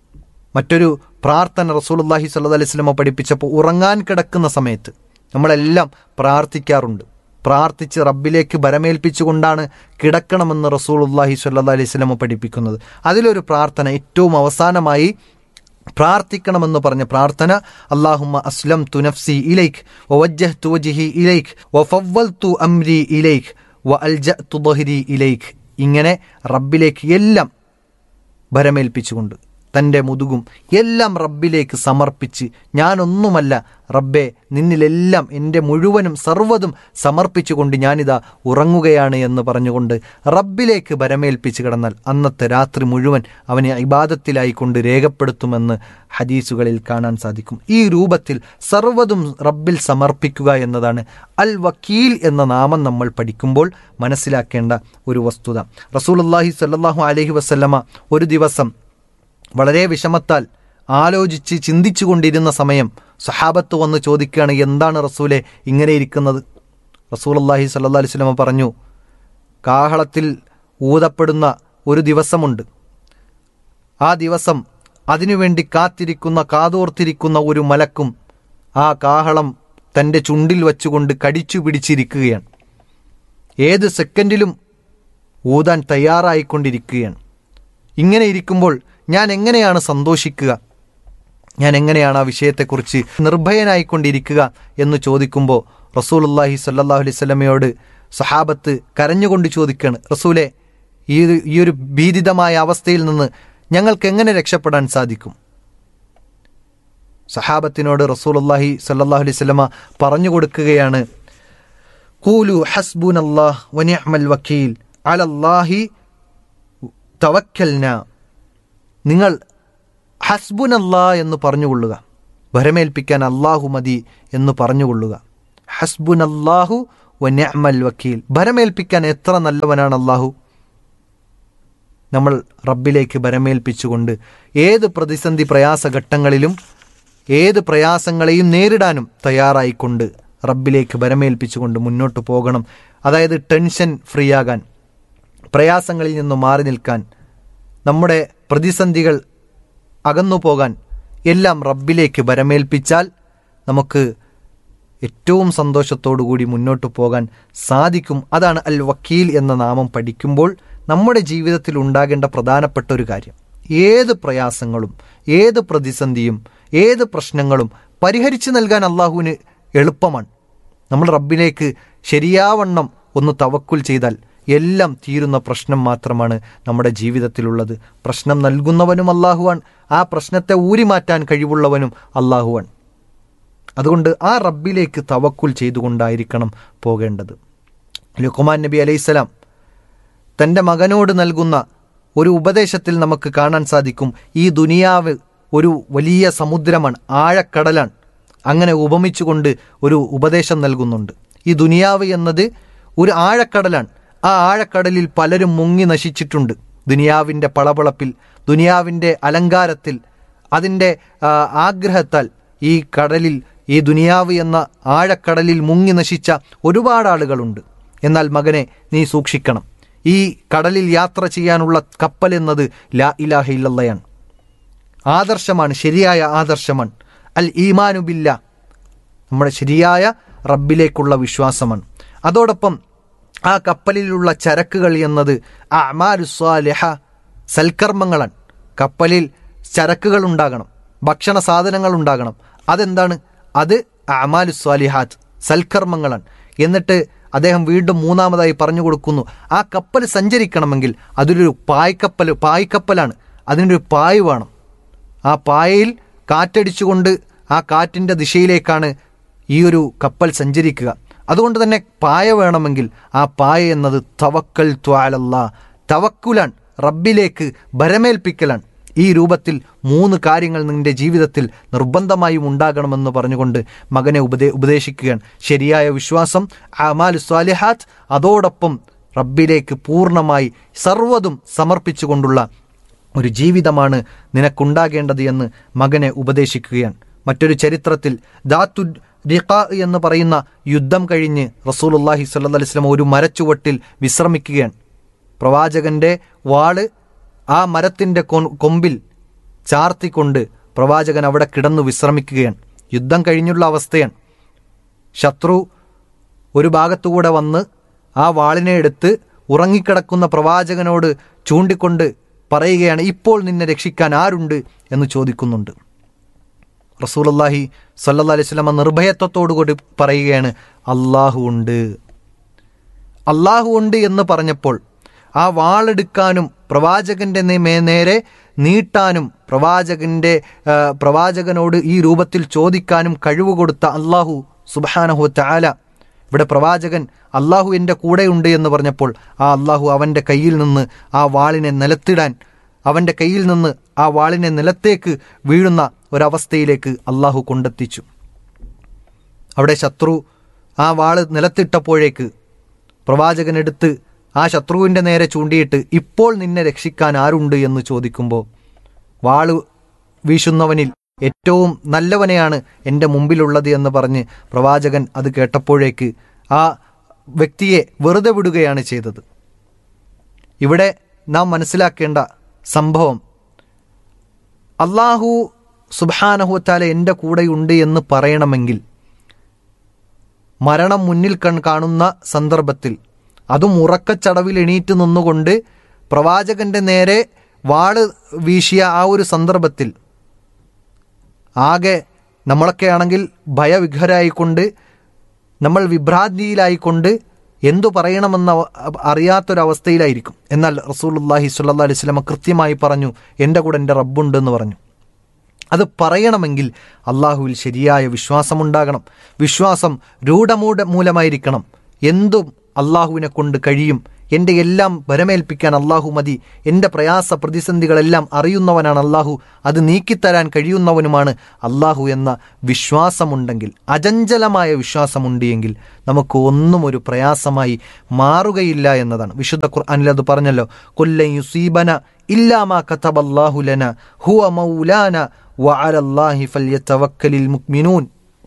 മറ്റൊരു പ്രാർത്ഥന റസൂലുല്ലാഹി സല്ലു അലൈഹി സ്വലമ പഠിപ്പിച്ചപ്പോൾ ഉറങ്ങാൻ കിടക്കുന്ന സമയത്ത് നമ്മളെല്ലാം പ്രാർത്ഥിക്കാറുണ്ട് പ്രാർത്ഥിച്ച് റബ്ബിലേക്ക് ഭരമേൽപ്പിച്ചുകൊണ്ടാണ് കിടക്കണമെന്ന് റസൂലുല്ലാഹി സല്ലു അലൈഹി സ്വലമ പഠിപ്പിക്കുന്നത് അതിലൊരു പ്രാർത്ഥന ഏറ്റവും അവസാനമായി പ്രാർത്ഥിക്കണമെന്ന് പറഞ്ഞ പ്രാർത്ഥന അള്ളാഹുമ്മ അസ്ലം തു നഫ്സി ഇലൈഖ് വജ്ജഹ് തു വജിഹി ഇലൈഖ് വഫവൽ തു അംരി ഇലൈഖ് വ അൽജ തുബഹിരി ഇലൈഖ് ഇങ്ങനെ റബ്ബിലേക്ക് എല്ലാം ഭരമേൽപ്പിച്ചുകൊണ്ട് തൻ്റെ മുതുകും എല്ലാം റബ്ബിലേക്ക് സമർപ്പിച്ച് ഞാനൊന്നുമല്ല റബ്ബെ നിന്നിലെല്ലാം എൻ്റെ മുഴുവനും സർവ്വതും സമർപ്പിച്ചുകൊണ്ട് ഞാനിതാ ഉറങ്ങുകയാണ് എന്ന് പറഞ്ഞുകൊണ്ട് റബ്ബിലേക്ക് ഭരമേൽപ്പിച്ച് കിടന്നാൽ അന്നത്തെ രാത്രി മുഴുവൻ അവനെ ഇബാദത്തിലായിക്കൊണ്ട് രേഖപ്പെടുത്തുമെന്ന് ഹദീസുകളിൽ കാണാൻ സാധിക്കും ഈ രൂപത്തിൽ സർവ്വതും റബ്ബിൽ സമർപ്പിക്കുക എന്നതാണ് അൽ വക്കീൽ എന്ന നാമം നമ്മൾ പഠിക്കുമ്പോൾ മനസ്സിലാക്കേണ്ട ഒരു വസ്തുത റസൂലുല്ലാഹി സല്ലാഹു അലഹി വസ്ല്ലമ ഒരു ദിവസം വളരെ വിഷമത്താൽ ആലോചിച്ച് ചിന്തിച്ചു കൊണ്ടിരുന്ന സമയം സഹാബത്ത് വന്ന് ചോദിക്കുകയാണ് എന്താണ് റസൂലെ ഇങ്ങനെ ഇരിക്കുന്നത് റസൂൽ അള്ളാഹി സല്ലാ അലൈഹി സ്വലമ പറഞ്ഞു കാഹളത്തിൽ ഊതപ്പെടുന്ന ഒരു ദിവസമുണ്ട് ആ ദിവസം അതിനുവേണ്ടി കാത്തിരിക്കുന്ന കാതോർത്തിരിക്കുന്ന ഒരു മലക്കും ആ കാഹളം തൻ്റെ ചുണ്ടിൽ വച്ചുകൊണ്ട് കടിച്ചു പിടിച്ചിരിക്കുകയാണ് ഏത് സെക്കൻഡിലും ഊതാൻ തയ്യാറായിക്കൊണ്ടിരിക്കുകയാണ് ഇങ്ങനെ ഇരിക്കുമ്പോൾ ഞാൻ എങ്ങനെയാണ് സന്തോഷിക്കുക ഞാൻ എങ്ങനെയാണ് ആ വിഷയത്തെക്കുറിച്ച് നിർഭയനായിക്കൊണ്ടിരിക്കുക എന്ന് ചോദിക്കുമ്പോൾ റസൂലുല്ലാഹി സല്ലാഹു അലൈഹി സ്വലമയോട് സഹാബത്ത് കരഞ്ഞുകൊണ്ട് ചോദിക്കുകയാണ് റസൂലെ ഈ ഒരു- ഈ ഒരു ഭീതിതമായ അവസ്ഥയിൽ നിന്ന് ഞങ്ങൾക്ക് എങ്ങനെ രക്ഷപ്പെടാൻ സാധിക്കും സഹാബത്തിനോട് റസൂലുല്ലാഹി സല്ലാഹു അലൈഹി സ്വലമ പറഞ്ഞു കൊടുക്കുകയാണ് കൂലു ഹസ്ബുൻ അള്ളാഹ് വനിഅമൽ വക്കീൽ അലല്ലാഹി തവക്കൽന നിങ്ങൾ ഹസ്ബുൻ അല്ലാ എന്ന് പറഞ്ഞുകൊള്ളുക ഭരമേൽപ്പിക്കാൻ അള്ളാഹു മതി എന്ന് പറഞ്ഞുകൊള്ളുക ഹസ്ബുൻ അല്ലാഹു വനിഅമൽ വക്കീൽ ഭരമേൽപ്പിക്കാൻ എത്ര നല്ലവനാണ് അള്ളാഹു നമ്മൾ റബ്ബിലേക്ക് ഭരമേൽപ്പിച്ചുകൊണ്ട് ഏത് പ്രതിസന്ധി പ്രയാസഘട്ടങ്ങളിലും ഏത് പ്രയാസങ്ങളെയും നേരിടാനും തയ്യാറായിക്കൊണ്ട് റബ്ബിലേക്ക് ഭരമേൽപ്പിച്ചുകൊണ്ട് മുന്നോട്ട് പോകണം അതായത് ടെൻഷൻ ഫ്രീ ആകാൻ പ്രയാസങ്ങളിൽ നിന്ന് മാറി നിൽക്കാൻ നമ്മുടെ പ്രതിസന്ധികൾ അകന്നു പോകാൻ എല്ലാം റബ്ബിലേക്ക് ഭരമേൽപ്പിച്ചാൽ നമുക്ക് ഏറ്റവും സന്തോഷത്തോടു കൂടി മുന്നോട്ട് പോകാൻ സാധിക്കും അതാണ് അൽ വക്കീൽ എന്ന നാമം പഠിക്കുമ്പോൾ നമ്മുടെ ജീവിതത്തിൽ ഉണ്ടാകേണ്ട പ്രധാനപ്പെട്ട ഒരു കാര്യം ഏത് പ്രയാസങ്ങളും ഏത് പ്രതിസന്ധിയും ഏത് പ്രശ്നങ്ങളും പരിഹരിച്ചു നൽകാൻ അള്ളാഹുവിന് എളുപ്പമാണ് നമ്മൾ റബ്ബിലേക്ക് ശരിയാവണ്ണം ഒന്ന് തവക്കുൽ ചെയ്താൽ എല്ലാം തീരുന്ന പ്രശ്നം മാത്രമാണ് നമ്മുടെ ജീവിതത്തിലുള്ളത് പ്രശ്നം നൽകുന്നവനും അള്ളാഹുവാൻ ആ പ്രശ്നത്തെ ഊരിമാറ്റാൻ കഴിവുള്ളവനും അള്ളാഹുവാൻ അതുകൊണ്ട് ആ റബ്ബിലേക്ക് തവക്കുൽ ചെയ്തുകൊണ്ടായിരിക്കണം പോകേണ്ടത് ലുക്കുമാൻ നബി അലൈഹിസ്സലാം തൻ്റെ മകനോട് നൽകുന്ന ഒരു ഉപദേശത്തിൽ നമുക്ക് കാണാൻ സാധിക്കും ഈ ദുനിയാവ് ഒരു വലിയ സമുദ്രമാണ് ആഴക്കടലാണ് അങ്ങനെ ഉപമിച്ചുകൊണ്ട് ഒരു ഉപദേശം നൽകുന്നുണ്ട് ഈ ദുനിയാവ് എന്നത് ഒരു ആഴക്കടലാണ് ആ ആഴക്കടലിൽ പലരും മുങ്ങി നശിച്ചിട്ടുണ്ട് ദുനിയാവിൻ്റെ പളപളപ്പിൽ ദുനിയാവിൻ്റെ അലങ്കാരത്തിൽ അതിൻ്റെ ആ, ആഗ്രഹത്താൽ ഈ കടലിൽ ഈ ദുനിയാവ് എന്ന ആഴക്കടലിൽ മുങ്ങി നശിച്ച ഒരുപാട് ആളുകളുണ്ട് എന്നാൽ മകനെ നീ സൂക്ഷിക്കണം ഈ കടലിൽ യാത്ര ചെയ്യാനുള്ള കപ്പൽ എന്നത് ലാ ഇലാഹ ഇല്ലല്ലയാണ് ആദർശമാണ് ശരിയായ ആദർശമാണ് അൽ ഈമാനുബില്ല നമ്മുടെ ശരിയായ റബ്ബിലേക്കുള്ള വിശ്വാസമാണ് അതോടൊപ്പം ആ കപ്പലിലുള്ള ചരക്കുകൾ എന്നത് അമാലുസ്വാലിഹ സൽക്കർമ്മങ്ങളാണ് കപ്പലിൽ ചരക്കുകൾ ഉണ്ടാകണം ഭക്ഷണ സാധനങ്ങൾ ഉണ്ടാകണം അതെന്താണ് അത് അമാലുസ്വാലിഹാത്ത് സൽക്കർമ്മങ്ങളാണ് എന്നിട്ട് അദ്ദേഹം വീണ്ടും മൂന്നാമതായി പറഞ്ഞു കൊടുക്കുന്നു ആ കപ്പൽ സഞ്ചരിക്കണമെങ്കിൽ അതിലൊരു പായ്ക്കപ്പൽ പായ്ക്കപ്പലാണ് അതിനൊരു പായ് വേണം ആ പായയിൽ കാറ്റടിച്ചുകൊണ്ട് ആ കാറ്റിൻ്റെ ദിശയിലേക്കാണ് ഈ ഒരു കപ്പൽ സഞ്ചരിക്കുക അതുകൊണ്ട് തന്നെ പായ വേണമെങ്കിൽ ആ പായ എന്നത് തവക്കൽ ത്വാലല്ല തവക്കുലാൻ റബ്ബിലേക്ക് ഭരമേൽപ്പിക്കലാണ് ഈ രൂപത്തിൽ മൂന്ന് കാര്യങ്ങൾ നിന്റെ ജീവിതത്തിൽ നിർബന്ധമായും ഉണ്ടാകണമെന്ന് പറഞ്ഞുകൊണ്ട് മകനെ ഉപദേ ഉപദേശിക്കുകയാണ് ശരിയായ വിശ്വാസം അമാൽ സ്വാലിഹാത്ത് അതോടൊപ്പം റബ്ബിലേക്ക് പൂർണ്ണമായി സർവ്വതും സമർപ്പിച്ചുകൊണ്ടുള്ള ഒരു ജീവിതമാണ് നിനക്കുണ്ടാകേണ്ടത് എന്ന് മകനെ ഉപദേശിക്കുകയാണ് മറ്റൊരു ചരിത്രത്തിൽ ദാത്തു റിഖാ എന്ന് പറയുന്ന യുദ്ധം കഴിഞ്ഞ് റസൂലുല്ലാഹി സല്ലല്ലാഹു അലൈഹി വസല്ലം ഒരു മരച്ചുവട്ടിൽ വിശ്രമിക്കുകയാണ് പ്രവാചകന്റെ വാള് ആ മരത്തിന്റെ കൊ- കൊമ്പിൽ ചാർത്തിക്കൊണ്ട് പ്രവാചകൻ അവിടെ കിടന്നു വിശ്രമിക്കുകയാണ് യുദ്ധം കഴിഞ്ഞുള്ള അവസ്ഥയാണ് ശത്രു ഒരു ഭാഗത്തുകൂടെ വന്ന് ആ വാളിനെ എടുത്ത് ഉറങ്ങിക്കിടക്കുന്ന പ്രവാചകനോട് ചൂണ്ടിക്കൊണ്ട് പറയുകയാണ് ഇപ്പോൾ നിന്നെ രക്ഷിക്കാൻ ആരുണ്ട് എന്ന് ചോദിക്കുന്നുണ്ട് റസൂലല്ലാഹി സല്ലല്ലാഹു അലൈഹി വസല്ലമ നിർഭയത്വത്തോടുകൂടി പറയുകയാണ് അള്ളാഹു ഉണ്ട് അള്ളാഹു ഉണ്ട് എന്ന് പറഞ്ഞപ്പോൾ ആ വാളെടുക്കാനും പ്രവാചകന്റെ നേ- മേ- നേരെ നീട്ടാനും പ്രവാചകന്റെ ആ, പ്രവാചകനോട് ഈ രൂപത്തിൽ ചോദിക്കാനും കഴിവ് കൊടുത്ത അള്ളാഹു സുബാനഹു താല ഇവിടെ പ്രവാചകൻ അള്ളാഹു എൻ്റെ കൂടെയുണ്ട് എന്ന് പറഞ്ഞപ്പോൾ ആ അള്ളാഹു അവൻ്റെ കയ്യിൽ നിന്ന് ആ വാളിനെ നിലത്തിടാൻ അവൻ്റെ കയ്യിൽ നിന്ന് ആ വാളിനെ നിലത്തേക്ക് വീഴുന്ന ഒരവസ്ഥയിലേക്ക് അള്ളാഹു കൊണ്ടെത്തിച്ചു അവിടെ ശത്രു ആ വാള് നിലത്തിട്ടപ്പോഴേക്ക് പ്രവാചകൻ എടുത്ത് ആ ശത്രുവിൻ്റെ നേരെ ചൂണ്ടിയിട്ട് ഇപ്പോൾ നിന്നെ രക്ഷിക്കാൻ ആരുണ്ട് എന്ന് ചോദിക്കുമ്പോൾ വാള് വീശുന്നവനിൽ ഏറ്റവും നല്ലവനെയാണ് എൻ്റെ മുമ്പിലുള്ളത് എന്ന് പറഞ്ഞ് പ്രവാചകൻ അത് കേട്ടപ്പോഴേക്ക് ആ വ്യക്തിയെ വെറുതെ വിടുകയാണ് ചെയ്തത് ഇവിടെ നാം മനസ്സിലാക്കേണ്ട സംഭവം അള്ളാഹു സുബാനഹുത്താല എൻ്റെ കൂടെയുണ്ട് എന്ന് പറയണമെങ്കിൽ മരണം മുന്നിൽ കൺ കാണുന്ന സന്ദർഭത്തിൽ അതും ഉറക്കച്ചടവിൽ എണീറ്റ് നിന്നുകൊണ്ട് പ്രവാചകന്റെ നേരെ വാള് വീശിയ ആ ഒരു സന്ദർഭത്തിൽ ആകെ നമ്മളൊക്കെ ആണെങ്കിൽ ഭയവിഘരായിക്കൊണ്ട് നമ്മൾ വിഭ്രാന്തിയിലായിക്കൊണ്ട് എന്തു പറയണമെന്ന അവ- അറിയാത്തൊരവസ്ഥയിലായിരിക്കും എന്നാൽ റസൂലുള്ളാഹി സ്വല്ലല്ലാഹി അലൈഹി വസല്ലമ കൃത്യമായി പറഞ്ഞു എൻ്റെ കൂടെ എൻ്റെ റബ്ബുണ്ടെന്ന് പറഞ്ഞു അത് പറയണമെങ്കിൽ അള്ളാഹുവിൽ ശരിയായ വിശ്വാസമുണ്ടാകണം വിശ്വാസം രൂഢമൂഢ മൂലമായിരിക്കണം എന്തും അള്ളാഹുവിനെ കൊണ്ട് കഴിയും എൻ്റെ എല്ലാം ഭരമേൽപ്പിക്കാൻ അള്ളാഹു മതി എൻ്റെ പ്രയാസ പ്രതിസന്ധികളെല്ലാം അറിയുന്നവനാണ് അള്ളാഹു അത് നീക്കിത്തരാൻ കഴിയുന്നവനുമാണ് അള്ളാഹു എന്ന വിശ്വാസമുണ്ടെങ്കിൽ അചഞ്ചലമായ വിശ്വാസമുണ്ട് എങ്കിൽ നമുക്ക് ഒന്നും ഒരു പ്രയാസമായി മാറുകയില്ല എന്നതാണ് വിശുദ്ധ ഖുർആനിൽ അത് പറഞ്ഞല്ലോ കൊല്ലൻ യുസീബന ഇല്ലാമാ കതബല്ലാഹു ലന ഹുവ മൗലാന വഅലല്ലാഹി ഫല്യതവക്കലിൽ മുഅ്മിനൂൻ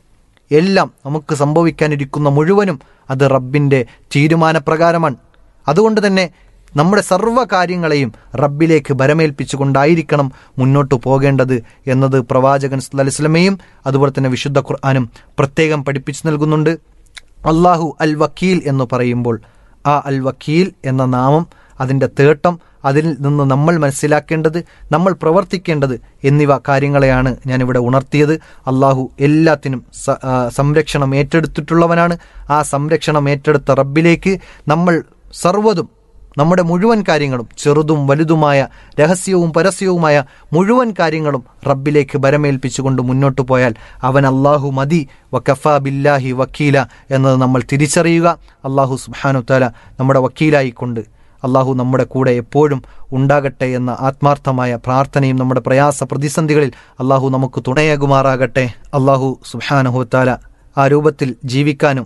എല്ലാം നമുക്ക് സംഭവിക്കാനിരിക്കുന്ന മുഴുവനും അത് റബ്ബിൻ്റെ തീരുമാനപ്രകാരമാണ് അതുകൊണ്ട് തന്നെ നമ്മുടെ സർവ്വ കാര്യങ്ങളെയും റബ്ബിലേക്ക് ഭരമേൽപ്പിച്ചുകൊണ്ടായിരിക്കണം മുന്നോട്ട് പോകേണ്ടത് എന്നത് പ്രവാചകൻ സല്ലല്ലാഹു അലൈഹി വസല്ലമയും അതുപോലെ തന്നെ വിശുദ്ധ ഖുർആാനും പ്രത്യേകം പഠിപ്പിച്ചു നൽകുന്നുണ്ട് അള്ളാഹു അൽ വക്കീൽ എന്ന് പറയുമ്പോൾ ആ അൽ വക്കീൽ എന്ന നാമം അതിൻ്റെ തേട്ടം അതിൽ നിന്ന് നമ്മൾ മനസ്സിലാക്കേണ്ടത് നമ്മൾ പ്രവർത്തിക്കേണ്ടത് എന്നിവ കാര്യങ്ങളെയാണ് ഞാനിവിടെ ഉണർത്തിയത് അള്ളാഹു എല്ലാത്തിനും സ- ആ, സംരക്ഷണം ഏറ്റെടുത്തിട്ടുള്ളവനാണ് ആ സംരക്ഷണം ഏറ്റെടുത്ത റബ്ബിലേക്ക് നമ്മൾ സർവ്വതും നമ്മുടെ മുഴുവൻ കാര്യങ്ങളും ചെറുതും വലുതുമായ രഹസ്യവും പരസ്യവുമായ മുഴുവൻ കാര്യങ്ങളും റബ്ബിലേക്ക് ബരമേൽപ്പിച്ചുകൊണ്ട് മുന്നോട്ട് പോയാൽ അവൻ അള്ളാഹു മതി വക്കഫ ബില്ലാഹി വക്കീല എന്നത് നമ്മൾ തിരിച്ചറിയുക അള്ളാഹു സുബ്ഹാനു താല നമ്മുടെ വക്കീലായിക്കൊണ്ട് അള്ളാഹു നമ്മുടെ കൂടെ എപ്പോഴും ഉണ്ടാകട്ടെ എന്ന ആത്മാർത്ഥമായ പ്രാർത്ഥനയും നമ്മുടെ പ്രയാസ പ്രതിസന്ധികളിൽ അള്ളാഹു നമുക്ക് തുണയാകുമാറാകട്ടെ അള്ളാഹു സുബ്ഹാനഹുത്താല ആ രൂപത്തിൽ ജീവിക്കാനും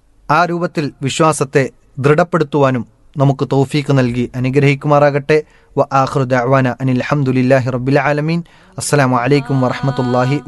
ആ രൂപത്തിൽ വിശ്വാസത്തെ ദൃഢപ്പെടുത്തുവാനും നമുക്ക് തൗഫീക്ക് നൽകി അനുഗ്രഹിക്കുമാറാകട്ടെ വ ആഖിറു ദഅവാന അനിൽ ഹംദുലില്ലാഹി റബ്ബിൽ ആലമീൻ അസ്സലാമു അലൈക്കും വറഹ്മത്തുള്ളാഹി